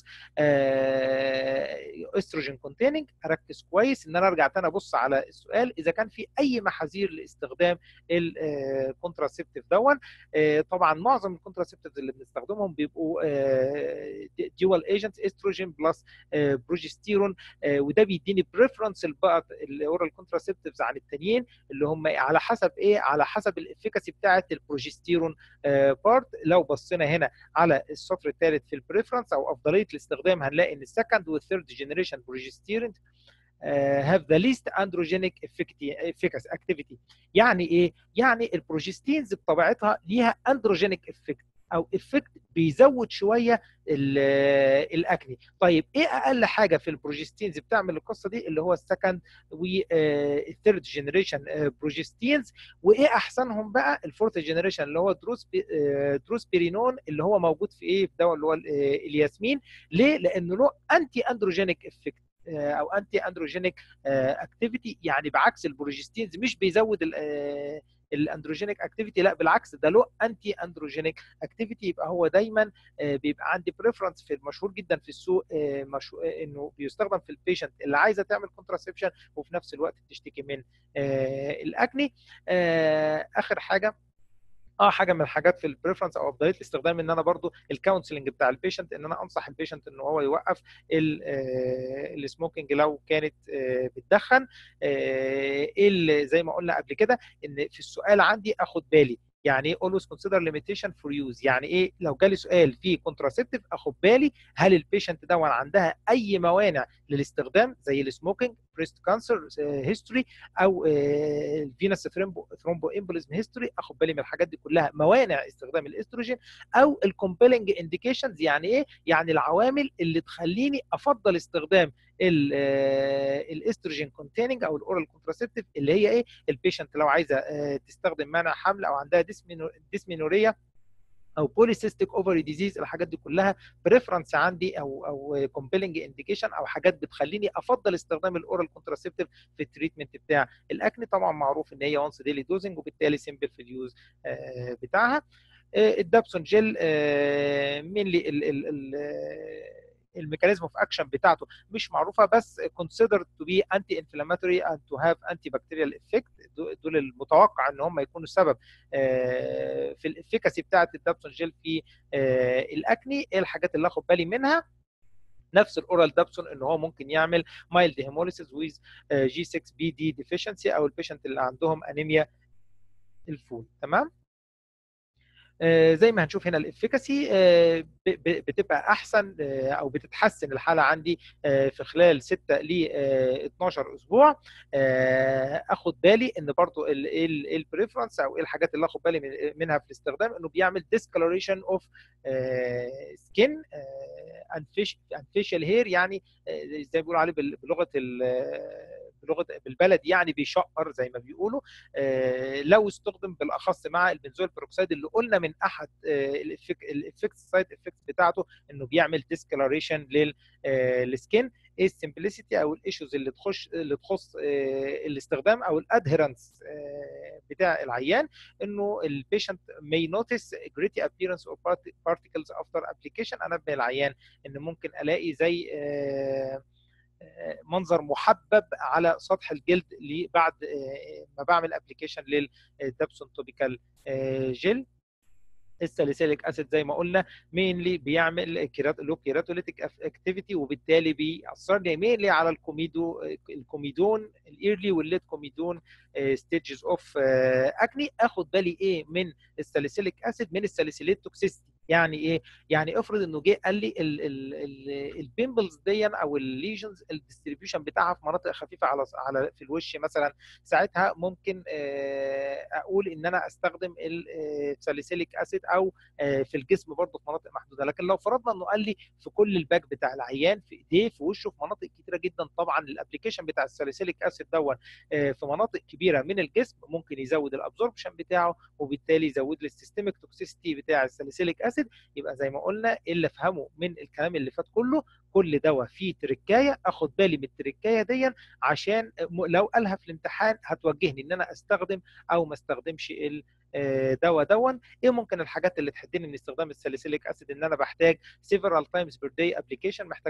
استروجين كونتيننج اركز كويس ان انا ارجع تاني ابص على السؤال اذا كان في اي محاذير لاستخدام الكونتراسيبتيف دون طبعا معظم الكونتراسيبتيفز اللي بنستخدمهم بيبقوا ديوال ايجنتس استروجين بلس بروجستيرون وده بيديني بريفرنس لبعض الاورال كونتراسيبتيفز عن التانيين اللي هم على حسب ايه على حسب الافيكاسي بتاعه البروجستيرون بارت لو بصينا هنا على السطر الثالث في البريفرنس او افضليه الاستخدام هنلاقي ان السكند والثيرد جنريشن بروجستيرون have the least androgenic efficacy activity يعني ايه يعني البروجستينز بطبيعتها ليها اندروجينيك افكت او افكت بيزود شويه الاكني طيب ايه اقل حاجه في البروجستينز بتعمل القصه دي اللي هو السكند والثيرد جنريشن بروجستينز وايه احسنهم بقى الفورث جنريشن اللي هو دروس دروسبيرينون اللي هو موجود في ايه في دواء اللي هو الياسمين ليه لانه له انتي اندروجينيك افكت او انتي اندروجينيك اكتيفيتي يعني بعكس البروجستينز مش بيزود الاندروجينيك اكتيفيتي لا بالعكس ده له انتي اندروجينيك اكتيفيتي يبقى هو دايما بيبقى عندي بريفرنس في المشهور جدا في السوق مشهور انه بيستخدم في البيشنت اللي عايزه تعمل كونتراسبشن وفي نفس الوقت بتشتكي من الاكني اخر حاجه اه حاجه من الحاجات في البريفرنس او افضليه الاستخدام ان انا برضو الكونسلنج بتاع البيشنت ان انا انصح البيشنت ان هو يوقف السموكينج لو كانت بتدخن اللي زي ما قلنا قبل كده ان في السؤال عندي اخد بالي يعني ايه always consider limitation for use يعني ايه لو جالي سؤال في كونتراسيبتيف اخد بالي هل البيشنت ده عندها اي موانع للاستخدام زي السموكينج بريست كانسر هيستوري او الفينس ثرومبو امبوليزم هيستوري اخد بالي من الحاجات دي كلها موانع استخدام الاستروجين او الكومبيلنج انديكيشنز يعني ايه يعني العوامل اللي تخليني افضل استخدام الاستروجين كونتيننج او الاورال كونتراسيبتيف اللي هي ايه البيشنت لو عايزه تستخدم منع حمل او عندها ديسمينوريا او بوليسيستيك اوفري ديزيز الحاجات دي كلها بريفرنس عندي او او كومبيلنج انديكيشن او حاجات بتخليني افضل استخدام الاورال كونتراسيبتيف في التريتمنت بتاع الاكني طبعا معروف ان هي وانس ديلي دوزنج وبالتالي سيمبل في اليوز بتاعها الدابسون جيل مين ال الميكانيزم اوف اكشن بتاعته مش معروفه بس considered to be anti inflammatory and to have antibacterial effect دول المتوقع ان هم يكونوا سبب في الافيكاسي بتاعه الدابسون جيل في الاكني ايه الحاجات اللي اخد بالي منها نفس الاورال دابسون ان هو ممكن يعمل مايلد هيموليسيس ويز جي 6 بي دي ديفيشنسي او البيشنت اللي عندهم انيميا الفول تمام زي ما هنشوف هنا الافيكاسي بتبقى احسن او بتتحسن الحاله عندي في خلال 6 ل 12 اسبوع اخد بالي ان برضو البريفرنس او ايه الحاجات اللي اخد بالي منها في الاستخدام انه بيعمل discoloration اوف سكين اند فيشال هير يعني زي ما بيقولوا عليه بلغه بلغه بالبلد يعني بيشقر زي ما بيقولوا لو استخدم بالاخص مع البنزول بروكسيد اللي قلنا من احد الافكت سايد افكت بتاعته انه بيعمل ديسكلاريشن للسكين ايه السمبلسيتي او الايشوز اللي تخش اللي تخص الاستخدام او الادهيرنس بتاع العيان انه البيشنت may notice gritty appearance of particles after application انا ابني العيان ان ممكن الاقي زي منظر محبب على سطح الجلد بعد ما بعمل ابلكيشن للدابسون توبيكال جيل الساليسيليك اسيد زي ما قلنا مينلي بيعمل لو كيراتوليتيك اكتيفيتي وبالتالي بيأثر لي مينلي على الكوميدو الكوميدون الايرلي والليت كوميدون ستيجز اوف اكني اخد بالي ايه من الساليسيليك اسيد من الساليسيليت توكسيستي يعني ايه؟ يعني افرض انه جه قال لي البيمبلز دي او الليجنز الديستريبيوشن بتاعها في مناطق خفيفه على على في الوش مثلا ساعتها ممكن اقول ان انا استخدم الساليسيليك اسيد او في الجسم برضه في مناطق محدوده لكن لو فرضنا انه قال لي في كل الباك بتاع العيان في ايديه في وشه في مناطق كتيره جدا طبعا الابلكيشن بتاع الساليسيليك اسيد دون في مناطق كبيره من الجسم ممكن يزود الابزوربشن بتاعه وبالتالي يزود لي السيستميك توكسيستي بتاع الساليسيليك اسيد اسيد يبقى زي ما قلنا اللي افهمه من الكلام اللي فات كله كل دواء فيه تركايه اخد بالي من التركايه دي عشان لو قالها في الامتحان هتوجهني ان انا استخدم او ما استخدمش الدواء دون ايه ممكن الحاجات اللي تحدني من استخدام الساليسيليك اسيد ان انا بحتاج several times per day application محتاج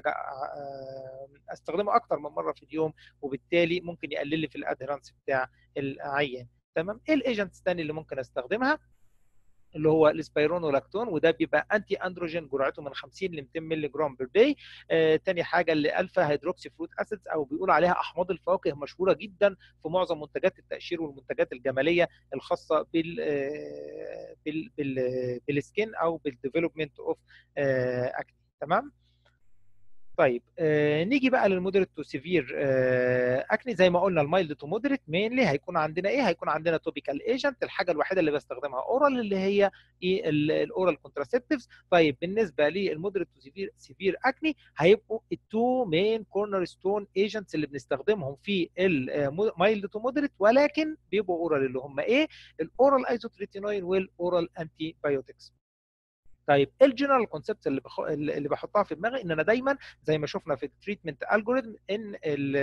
استخدمه اكتر من مره في اليوم وبالتالي ممكن يقلل لي في الادهرنس بتاع العيان تمام ايه الايجنتس الثاني اللي ممكن استخدمها اللي هو الاسبيرونولاكتون وده بيبقى انتي اندروجين جرعته من 50 ل 200 مللي جرام بير داي آه تاني حاجه اللي الفا هيدروكسي فروت اسيدز او بيقولوا عليها احماض الفواكه مشهوره جدا في معظم منتجات التقشير والمنتجات الجماليه الخاصه بال آه بال بال بالسكين او بالديفلوبمنت اوف اكني تمام طيب آه نيجي بقى للمودريت تو سيفير آه اكني زي ما قلنا المايلد تو مودريت مينلي هيكون عندنا ايه هيكون عندنا توبيكال ايجنت الحاجه الوحيده اللي بستخدمها اورال اللي هي ايه الاورال كونتراسبتيفز طيب بالنسبه للمودريت تو سيفير سيفير اكني هيبقوا التو مين كورنر ستون ايجنتس اللي بنستخدمهم في المايلد تو مودريت ولكن بيبقوا اورال اللي هم ايه الاورال ايزوتريتينوين والاورال انتي بايوتكس طيب ايه الجنرال كونسبت اللي بخ... اللي بحطها في دماغي ان انا دايما زي ما شفنا في التريتمنت الجوريثم ان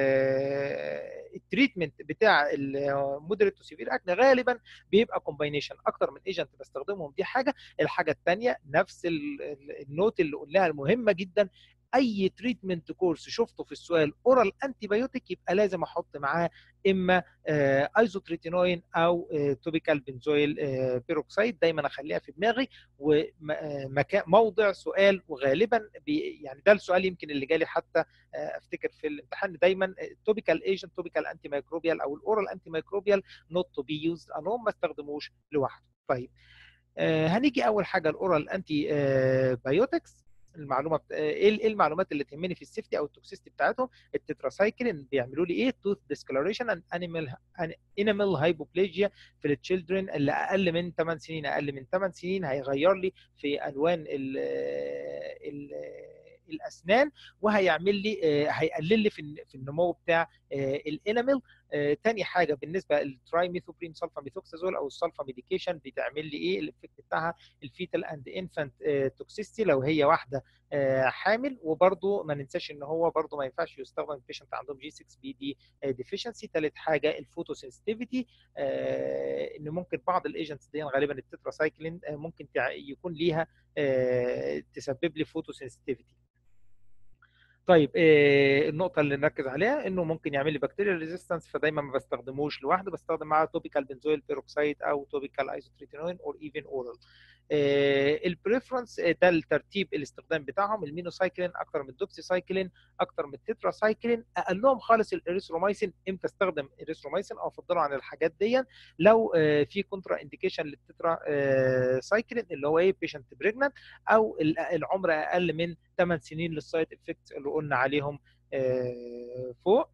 التريتمنت بتاع المودريت تو سيفير اكن غالبا بيبقى كومباينيشن اكتر من ايجنت بستخدمهم دي حاجه الحاجه الثانيه نفس النوت اللي قلناها المهمه جدا اي تريتمنت كورس شفته في السؤال اورال انتي بايوتيك يبقى لازم احط معاه اما ايزوتريتينوين او توبيكال بنزويل بيروكسيد دايما اخليها في دماغي ومكان موضع سؤال وغالبا بي يعني ده السؤال يمكن اللي جالي حتى افتكر في الامتحان دايما توبيكال ايجنت توبيكال انتي مايكروبيال او الاورال انتي مايكروبيال نوت تو بي يوزد الون ما استخدموش لوحده طيب هنيجي اول حاجه الاورال انتي بايوتكس المعلومه بت... ايه المعلومات اللي تهمني في السيفتي او التوكسيستي بتاعتهم التتراسايكلين بيعملوا لي ايه توث ديسكلوريشن اند انيمال انيمال هايبوبليجيا في التشيلدرن اللي اقل من 8 سنين اقل من 8 سنين هيغير لي في الوان ال ال الاسنان وهيعمل لي هيقلل لي في النمو بتاع الانامل تاني حاجه بالنسبه للتراي ميثوبريم سلفا ميثوكسازول او السلفا ميديكيشن بتعمل لي ايه الايفكت بتاعها الفيتال اند انفانت توكسيستي لو هي واحده حامل وبرده ما ننساش ان هو برده ما ينفعش يستخدم البيشنت عندهم جي 6 بي دي ديفيشنسي ثالث حاجه الفوتوسنسيتيفيتي ان ممكن بعض الايجنتس دي غالبا التتراسايكلين ممكن يكون ليها تسبب لي فوتوسنسيتيفيتي طيب إيه النقطة اللي نركز عليها انه ممكن يعمل لي بكتيريا ريزيستنس فدايما ما بستخدموش لوحده بستخدم معاه توبيكال بنزويل بيروكسيد او توبيكال ايزوتريتينوين اور ايفن اورال البريفرنس ده الترتيب الاستخدام بتاعهم المينوسايكلين اكتر من الدوكسيسايكلين اكتر من التتراسايكلين اقلهم خالص الاريثرومايسين امتى استخدم اريثرومايسين او افضله عن الحاجات دي لو في كونترا انديكيشن للتترا سايكلين اللي هو ايه بيشنت بريجننت او العمر اقل من 8 سنين للسايد افكتس اللي قلنا عليهم فوق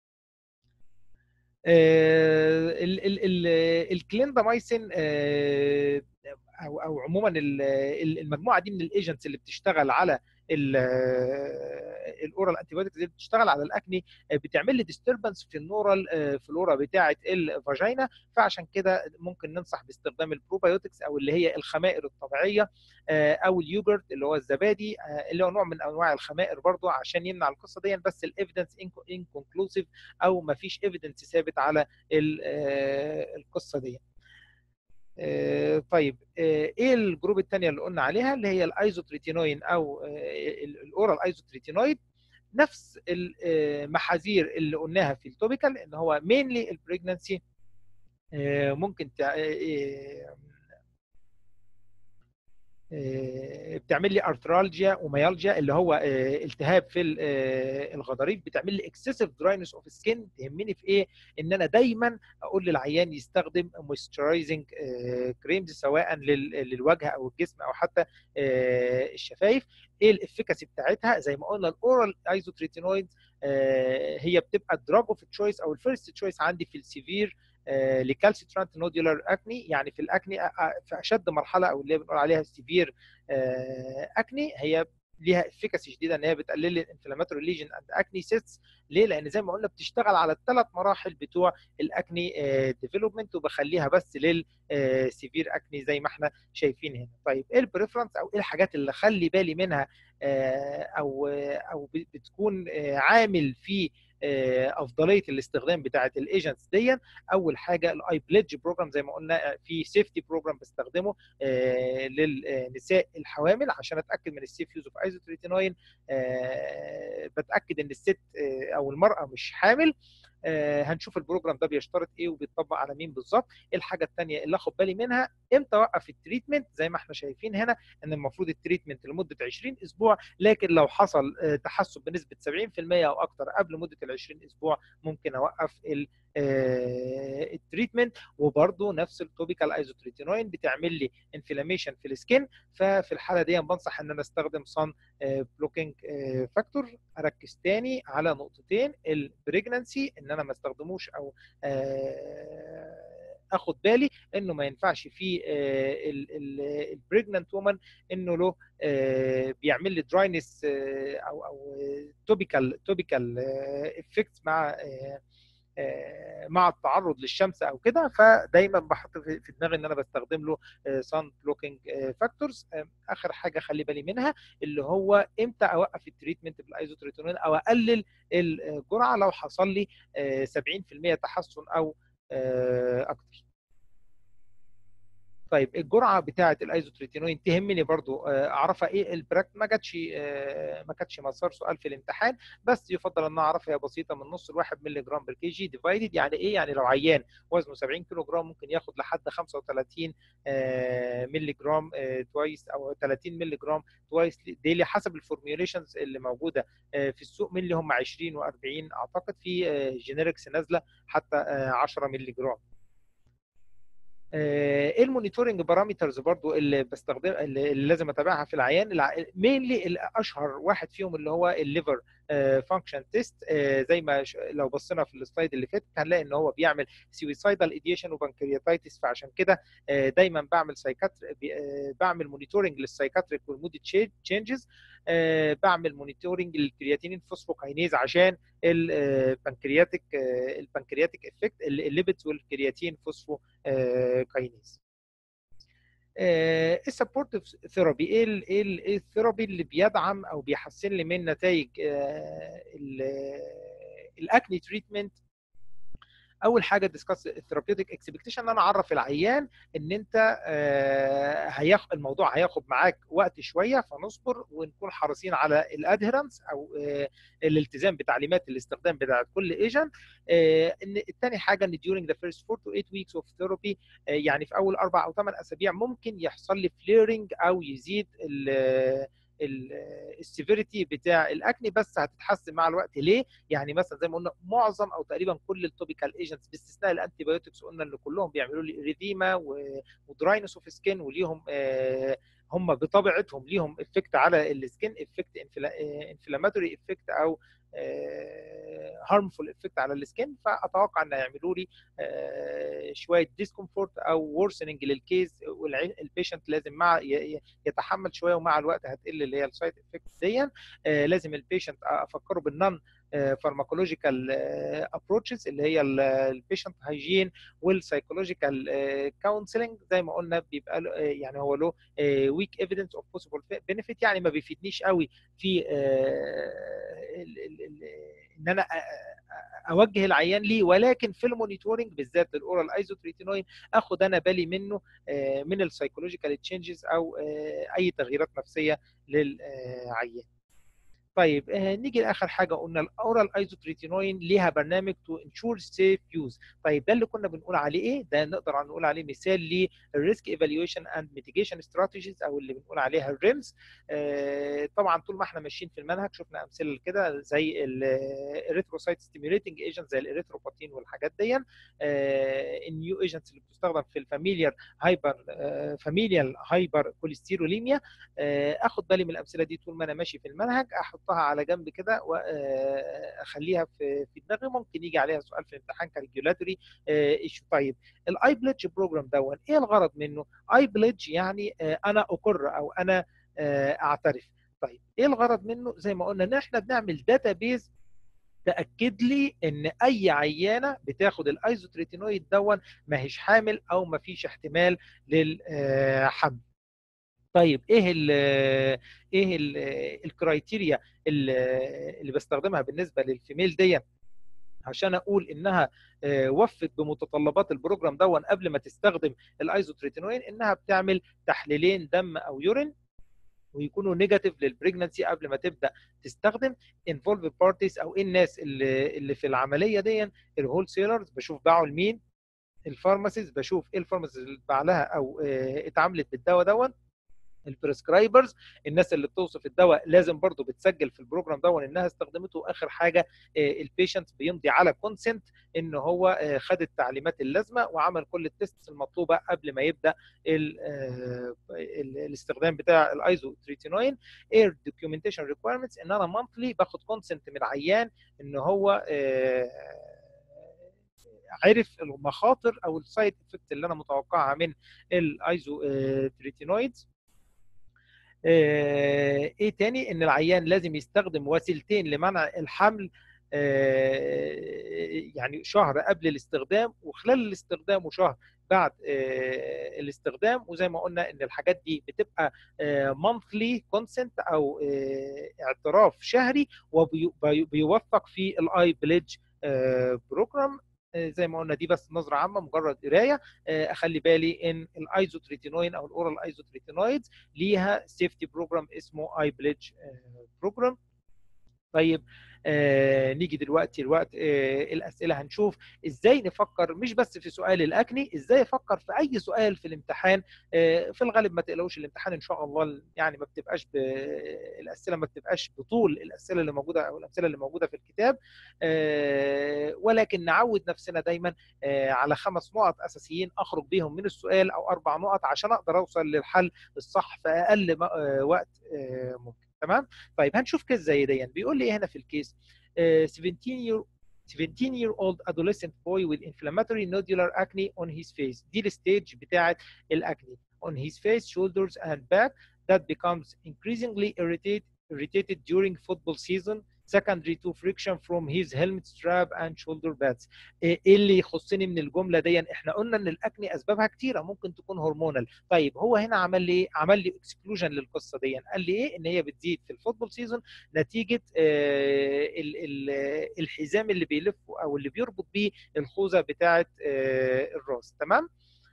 الكليندامايسين او او عموما المجموعه دي من الايجنتس اللي بتشتغل على الاورال انتيبيوتكس اللي بتشتغل على الاكني بتعمل لي ديستربنس في النورال فلورا بتاعه الفاجينا فعشان كده ممكن ننصح باستخدام البروبايوتكس او اللي هي الخمائر الطبيعيه او اليوجرت اللي هو الزبادي اللي هو نوع من انواع الخمائر برضو عشان يمنع القصه دي بس الايفيدنس انكونكلوسيف او ما فيش ايفيدنس ثابت على القصه دي طيب ايه الجروب الثانيه اللي قلنا عليها اللي هي الايزوتريتينوين او الاورال ايزوتريتينويد نفس المحاذير اللي قلناها في التوبيكال ان هو مينلي البريجنانسي ممكن بتعمل لي ارثرالجيا وميالجيا اللي هو التهاب في الغضاريف بتعمل لي اكسسيف دراينس اوف سكين تهمني في ايه ان انا دايما اقول للعيان يستخدم مويسترايزنج كريمز سواء للوجه او الجسم او حتى الشفايف ايه الافكاسي بتاعتها زي ما قلنا الاورال ايزوتريتينويد هي بتبقى الدراج اوف تشويس او الفيرست تشويس عندي في السيفير لكالسيترانت نودولار اكني يعني في الاكني في اشد مرحله او اللي بنقول عليها سيفير اكني هي ليها افكاسي شديده ان هي بتقلل لي الانفلاماتوري ليجن اند اكني سيتس ليه؟ لان زي ما قلنا بتشتغل على الثلاث مراحل بتوع الاكني ديفلوبمنت وبخليها بس للسيفير اكني زي ما احنا شايفين هنا. طيب ايه البريفرنس او ايه الحاجات اللي اخلي بالي منها او او بتكون عامل في افضليه الاستخدام بتاعه الايجنتس دي اول حاجه الاي بليدج بروجرام زي ما قلنا في سيفتي بروجرام بستخدمه للنساء الحوامل عشان اتاكد من السيف يوز اوف ايزوتريتينوين بتاكد ان الست او المراه مش حامل آه هنشوف البروجرام ده بيشترط ايه وبيطبق على مين بالظبط ايه الحاجه الثانيه اللي اخد بالي منها امتى اوقف التريتمنت زي ما احنا شايفين هنا ان المفروض التريتمنت لمده 20 اسبوع لكن لو حصل آه تحسن بنسبه 70% او اكثر قبل مده ال 20 اسبوع ممكن اوقف آه التريتمنت وبرده نفس التوبيكال ايزوتريتينوين بتعمل لي انفلاميشن في السكين ففي الحاله دي بنصح ان انا استخدم صن بلوكينج فاكتور اركز تاني على نقطتين البريجنانسي ان انا ما استخدموش او اخد بالي انه ما ينفعش في البريجننت وومن انه له بيعمل لي دراينس او او توبيكال توبيكال افكت مع مع التعرض للشمس او كده فدايما بحط في دماغي ان انا بستخدم له سان بلوكينج فاكتورز اخر حاجه خلي بالي منها اللي هو امتى اوقف التريتمنت بالايزوتريتونين او اقلل الجرعه لو حصل لي 70% تحسن او اكتر طيب الجرعه بتاعه الايزوتريتينوين تهمني برضو اعرفها ايه البراكت ما جاتش ما كانتش مسار سؤال في الامتحان بس يفضل ان اعرفها هي بسيطه من نص لواحد مللي جرام بر كي جي ديفايدد يعني ايه يعني لو عيان وزنه 70 كيلو جرام ممكن ياخد لحد 35 مللي جرام توايس او 30 مللي جرام توايس ديلي حسب الفورميوليشنز اللي موجوده في السوق من اللي هم 20 و40 اعتقد في جينيركس نازله حتى 10 مللي جرام ايه المونيتورنج بارامترز برضو اللي بستخدم اللي لازم اتابعها في العيان مينلي اشهر واحد فيهم اللي هو الليفر فانكشن تيست زي ما لو بصينا في السلايد اللي فات هنلاقي ان هو بيعمل سويسايدال ايديشن وبنكرياتايتس فعشان كده دايما بعمل سايكاتر بعمل مونيتورنج للسايكاتريك والمود تشينجز بعمل مونيتورنج للكرياتينين فوسفوكاينيز عشان البنكرياتيك البنكرياتيك افكت الليبيدز والكرياتين فوسفو كاينيز السبورتيف ثيرابي ايه ايه الثيرابي اللي بيدعم او بيحسن لي من نتائج الاكني تريتمنت اول حاجه ديسكاس الثيرابيوتيك اكسبكتيشن ان انا اعرف العيان ان انت هياخد الموضوع هياخد معاك وقت شويه فنصبر ونكون حريصين على الادهرنس او الالتزام بتعليمات الاستخدام بتاعت كل ايجنت ان الثاني حاجه ان during the first 4 to 8 weeks of therapy يعني في اول اربع او ثمان اسابيع ممكن يحصل لي فليرنج او يزيد السيفيريتي بتاع الاكني بس هتتحسن مع الوقت ليه؟ يعني مثلا زي ما قلنا معظم او تقريبا كل التوبيكال ايجنتس باستثناء الانتي بايوتكس قلنا ان كلهم بيعملوا لي اريديما ودراينس اوف سكين وليهم هم بطبيعتهم ليهم افكت على السكين افكت انفلاماتوري افكت او هارمفول افكت على السكين فاتوقع ان هيعملوا لي شويه ديسكومفورت او ورسننج للكيس والبيشنت لازم مع يتحمل شويه ومع الوقت هتقل اللي هي السايد افكت دي لازم البيشنت افكره بالنون فارماكولوجيكال ابروتشز اللي هي البيشنت هايجين والسايكولوجيكال كونسلنج زي ما قلنا بيبقى يعني هو له ويك ايفيدنس اوف بوسيبل بنفيت يعني ما بيفيدنيش قوي في ان انا اوجه العيان ليه ولكن في المونيتورنج بالذات الاورال ايزوتريتينوين اخد انا بالي منه من السايكولوجيكال تشينجز او اي تغييرات نفسيه للعيان طيب آه نيجي لاخر حاجه قلنا الاورال ايزوتريتينوين ليها برنامج تو انشور سيف يوز طيب ده اللي كنا بنقول عليه ايه ده نقدر نقول عليه مثال للريسك ايفالويشن اند ميتيجيشن استراتيجيز او اللي بنقول عليها الريمز آه طبعا طول ما احنا ماشيين في المنهج شفنا امثله كده زي الريتروسايت ستيميوليتنج ايجنت زي الاريثروباتين والحاجات دي آه النيو ايجنتس اللي بتستخدم في الفاميليار هايبر فاميليال هايبر كوليستيروليميا اخد بالي من الامثله دي طول ما انا ماشي في المنهج احط احطها على جنب كده واخليها في في دماغي ممكن يجي عليها سؤال في الامتحان كريجولاتوري ايشو طيب الاي بليدج بروجرام دون ايه الغرض منه؟ اي بليدج يعني انا اقر او انا اعترف طيب ايه الغرض منه؟ زي ما قلنا ان احنا بنعمل داتا بيز تاكد لي ان اي عيانه بتاخد الايزوتريتينويد دون ما هيش حامل او ما فيش احتمال للحمل طيب ايه ال ايه ال الكرايتيريا اللي بستخدمها بالنسبه للفيميل دي عشان اقول انها وفت بمتطلبات البروجرام دون قبل ما تستخدم الايزوتريتينوين انها بتعمل تحليلين دم او يورين ويكونوا نيجاتيف للبريجنسي قبل ما تبدا تستخدم انفولف بارتيز او ايه الناس اللي اللي في العمليه دي الهول سيلرز بشوف باعوا لمين الفارماسيز بشوف ايه الفارماسيز اللي باع لها او اتعاملت بالدواء دون البريسكرايبرز الناس اللي بتوصف الدواء لازم برضو بتسجل في البروجرام ده انها استخدمته اخر حاجه البيشنت بيمضي على كونسنت ان هو خد التعليمات اللازمه وعمل كل التيست المطلوبه قبل ما يبدا ال ال الاستخدام بتاع الايزو تريتينوين اير دوكيومنتيشن ريكويرمنتس ان انا مانثلي باخد كونسنت من العيان ان هو عرف المخاطر او السايد افكت اللي انا متوقعها من الايزو تريتينويدز ايه تاني ان العيان لازم يستخدم وسيلتين لمنع الحمل يعني شهر قبل الاستخدام وخلال الاستخدام وشهر بعد الاستخدام وزي ما قلنا ان الحاجات دي بتبقى مونثلي كونسنت او اعتراف شهري وبيوثق في الاي بليدج بروجرام زي ما قلنا دي بس نظره عامه مجرد قرايه اخلي بالي ان الايزوتريتينوين او الاورال ايزوتريتينويدز ليها سيفتي بروجرام اسمه اي بليدج بروجرام طيب آه نيجي دلوقتي الوقت آه الاسئله هنشوف ازاي نفكر مش بس في سؤال الاكني ازاي افكر في اي سؤال في الامتحان آه في الغالب ما تقلقوش الامتحان ان شاء الله يعني ما بتبقاش ب... الاسئله ما بتبقاش بطول الاسئله اللي موجوده او الامثله اللي موجوده في الكتاب آه ولكن نعود نفسنا دايما آه على خمس نقط اساسيين اخرج بيهم من السؤال او اربع نقط عشان اقدر اوصل للحل الصح في اقل آه وقت آه ممكن تمام طيب هنشوف كيس زي دي بيقول لي ايه هنا في الكيس uh, 17 year 17 year old adolescent boy with inflammatory nodular acne on his face دي الستيج بتاعه الاكني on his face shoulders and back that becomes increasingly irritated irritated during football season secondary to friction from his helmet strap and shoulder pads ايه اللي يخصني من الجمله دي احنا قلنا ان الاكني اسبابها كتيره ممكن تكون هرمونال طيب هو هنا عمل لي ايه عمل لي اكسكلوجن للقصه دي قال لي ايه ان هي بتزيد في الفوتبول سيزون نتيجه آه ال ال الحزام اللي بيلفه او اللي بيربط بيه الخوذه بتاعه آه الراس تمام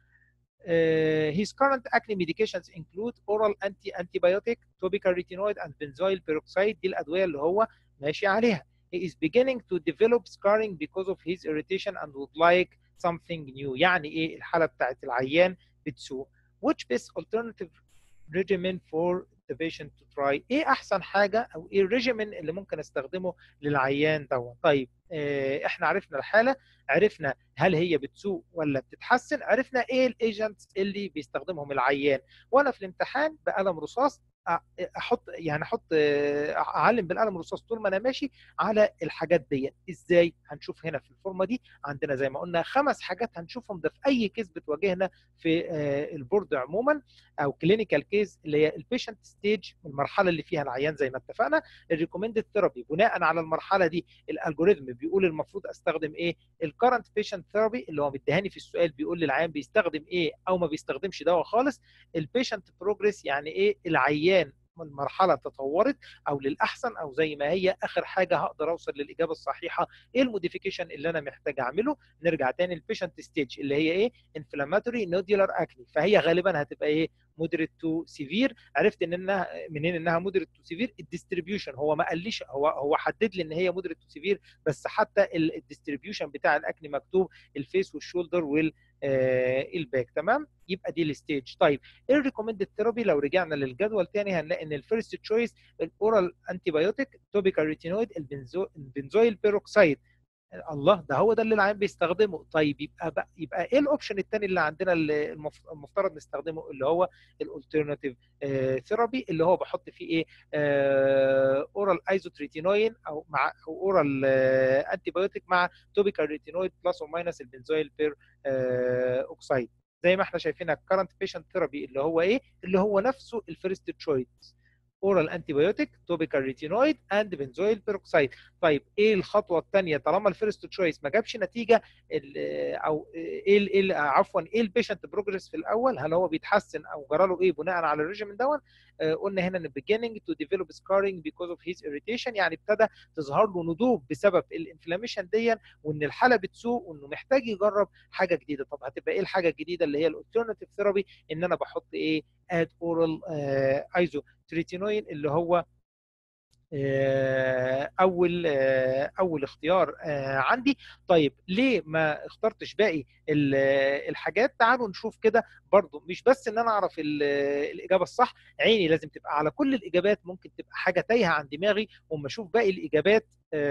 Uh, his current acne medications include oral anti antibiotic, topical retinoid, and benzoyl peroxide دي الأدوية اللي هو ماشي عليها. He is beginning to develop scarring because of his irritation and would like something new. يعني إيه الحالة بتاعت العيان بتسوء. Which best alternative regimen for the patient to try؟ إيه أحسن حاجة أو إيه الريجيمين اللي ممكن أستخدمه للعيان دوت؟ طيب آه إحنا عرفنا الحالة، عرفنا هل هي بتسوء ولا بتتحسن، عرفنا إيه الإيجنتس اللي بيستخدمهم العيان، وأنا في الامتحان بقلم رصاص احط يعني احط اعلم بالقلم الرصاص طول ما انا ماشي على الحاجات دي ازاي هنشوف هنا في الفورمه دي عندنا زي ما قلنا خمس حاجات هنشوفهم ده في اي كيس بتواجهنا في البورد عموما او كلينيكال كيس اللي هي البيشنت ستيج المرحله اللي فيها العيان زي ما اتفقنا الريكومندد ثيرابي بناء على المرحله دي الالجوريثم بيقول المفروض استخدم ايه الكرنت بيشنت ثيرابي اللي هو مديهاني في السؤال بيقول للعيان بيستخدم ايه او ما بيستخدمش دواء خالص البيشنت بروجريس يعني ايه العيان المرحله تطورت او للاحسن او زي ما هي اخر حاجه هقدر اوصل للاجابه الصحيحه ايه الموديفيكيشن اللي انا محتاج اعمله نرجع تاني البيشنت ستيج اللي هي ايه انفلاماتوري نوديولار اكني فهي غالبا هتبقى ايه مودريت تو سيفير عرفت ان انها منين انها مودريت تو سيفير الديستريبيوشن هو ما قاليش هو هو حدد لي ان هي مودريت تو سيفير بس حتى الديستريبيوشن بتاع الاكني مكتوب الفيس والشولدر وال آه الباك تمام يبقى دي الستيج طيب ايه الريكومندد ثيرابي لو رجعنا للجدول تاني هنلاقي ان الفيرست تشويس الاورال انتي بايوتيك توبيكال ريتينويد البنزويل بيروكسيد الله ده هو ده اللي العيان بيستخدمه طيب يبقى بقى يبقى ايه الاوبشن الثاني اللي عندنا اللي المفترض نستخدمه اللي هو الالترناتيف ثيرابي اللي هو بحط فيه ايه اورال ايزوتريتينوين او مع او اورال انتي بايوتيك مع توبيكال ريتينويد بلس او ماينس البنزويل بير اوكسايد زي ما احنا شايفين الكرنت بيشنت ثيرابي اللي هو ايه اللي هو نفسه الفيرست تشويس اورال انتيبيوتيك توبيكال ريتينويد اند بنزويل بيروكسيد طيب ايه الخطوه الثانيه طالما الفيرست تشويس ما جابش نتيجه او ايه ايه عفوا ايه البيشنت بروجريس في الاول هل هو بيتحسن او جرى له ايه بناء على الريجيمين دون آه قلنا هنا ان beginning to develop scarring because of his irritation يعني ابتدى تظهر له ندوب بسبب الانفلاميشن دي وان الحاله بتسوء وانه محتاج يجرب حاجه جديده طب هتبقى ايه الحاجه الجديده اللي هي الالترناتيف ثيرابي ان انا بحط ايه اد اورال ايزو تريتينوين اللي هو اول اول اختيار عندي طيب ليه ما اخترتش باقي الحاجات تعالوا نشوف كده برضو مش بس ان انا اعرف الاجابه الصح عيني لازم تبقى على كل الاجابات ممكن تبقى حاجه تايهه عن دماغي وما اشوف باقي الاجابات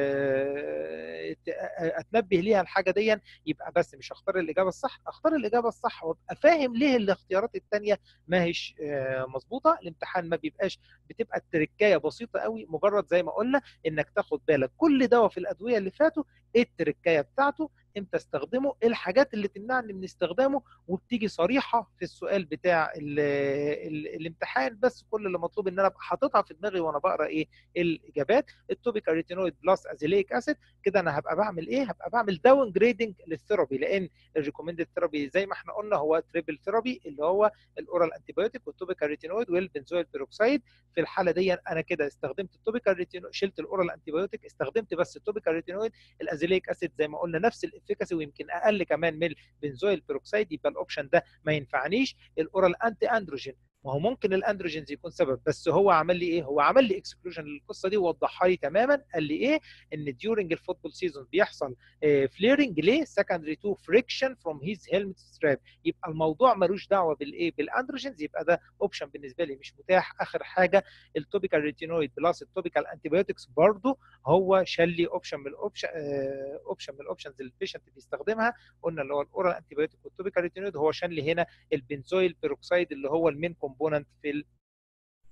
اتنبه ليها الحاجه دي يبقى بس مش هختار الاجابه الصح اختار الاجابه الصح وابقى فاهم ليه الاختيارات الثانيه ما هيش مظبوطه الامتحان ما بيبقاش بتبقى التركايه بسيطه قوي مجرد زي ما قلنا انك تاخد بالك كل دواء في الادويه اللي فاتوا ايه التركايه بتاعته امتى استخدمه ايه الحاجات اللي تمنعني من استخدامه وبتيجي صريحه في السؤال بتاع ال ال الامتحان بس كل اللي مطلوب ان انا ابقى حاططها في دماغي وانا بقرا ايه الاجابات التوبيكال ريتينويد بلس ازيليك اسيد كده انا هبقى بعمل ايه هبقى بعمل داون جريدنج للثيرابي لان الريكومندد ثيرابي زي ما احنا قلنا هو تريبل ثيرابي اللي هو الاورال انتيبيوتيك والتوبيكال ريتينويد والبنزويل بيروكسيد في الحاله دي انا كده استخدمت التوبيكال ريتينويد شلت الاورال انتيبيوتيك استخدمت بس التوبيكال ريتينويد الازيليك اسيد زي ما قلنا نفس الافيكاسي ويمكن اقل كمان من البنزويل بيروكسيد يبقى الاوبشن ده ما ينفعنيش الاورال انتي اندروجين ما هو ممكن الاندروجينز يكون سبب بس هو عمل لي ايه هو عمل لي اكسكلوجن للقصه دي ووضحها لي تماما قال لي ايه ان ديورنج الفوتبول سيزون بيحصل فليرنج ليه سكندري تو فريكشن فروم هيز هيلمت ستراب يبقى الموضوع ملوش دعوه بالايه بالاندروجينز يبقى ده اوبشن بالنسبه لي مش متاح اخر حاجه التوبيكال ريتينويد بلس التوبيكال انتيبيوتكس برضه هو شال لي اوبشن من الاوبشن اوبشن من الاوبشنز اللي البيشنت بيستخدمها قلنا اللي هو الاورال انتيبيوتيك والتوبيكال ريتينويد هو شال لي هنا البنزويل بيروكسيد اللي هو المين كومبوننت في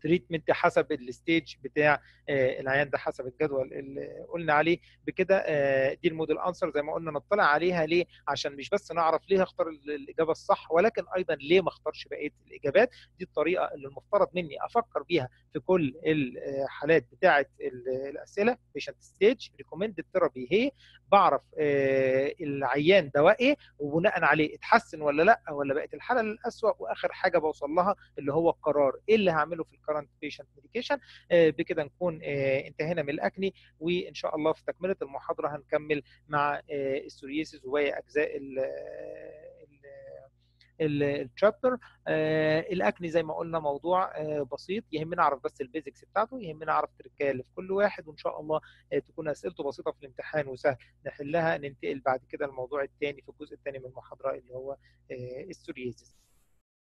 تريتمنت حسب الستيج بتاع العيان ده حسب الجدول اللي قلنا عليه بكده دي الموديل انسر زي ما قلنا نطلع عليها ليه عشان مش بس نعرف ليه اختار الاجابه الصح ولكن ايضا ليه ما اختارش بقيه الاجابات دي الطريقه اللي المفترض مني افكر بيها في كل الحالات بتاعه الاسئله بيشنت ستيج ريكومندد ثيرابي هي بعرف العيان دواء ايه وبناء عليه اتحسن ولا لا ولا بقت الحاله للاسوء واخر حاجه بوصل لها اللي هو القرار ايه اللي هعمله في الكرنت بيشنت ميديكيشن بكده نكون انتهينا من الاكني وان شاء الله في تكمله المحاضره هنكمل مع السوريسيس وباقي اجزاء الشابتر الاكني زي ما قلنا موضوع آه بسيط يهمنا اعرف بس البيزكس بتاعته يهمنا اعرف التركيه اللي في كل واحد وان شاء الله آه تكون اسئلته بسيطه في الامتحان وسهل نحلها ننتقل بعد كده الموضوع الثاني في الجزء الثاني من المحاضره اللي هو آه السوريزيس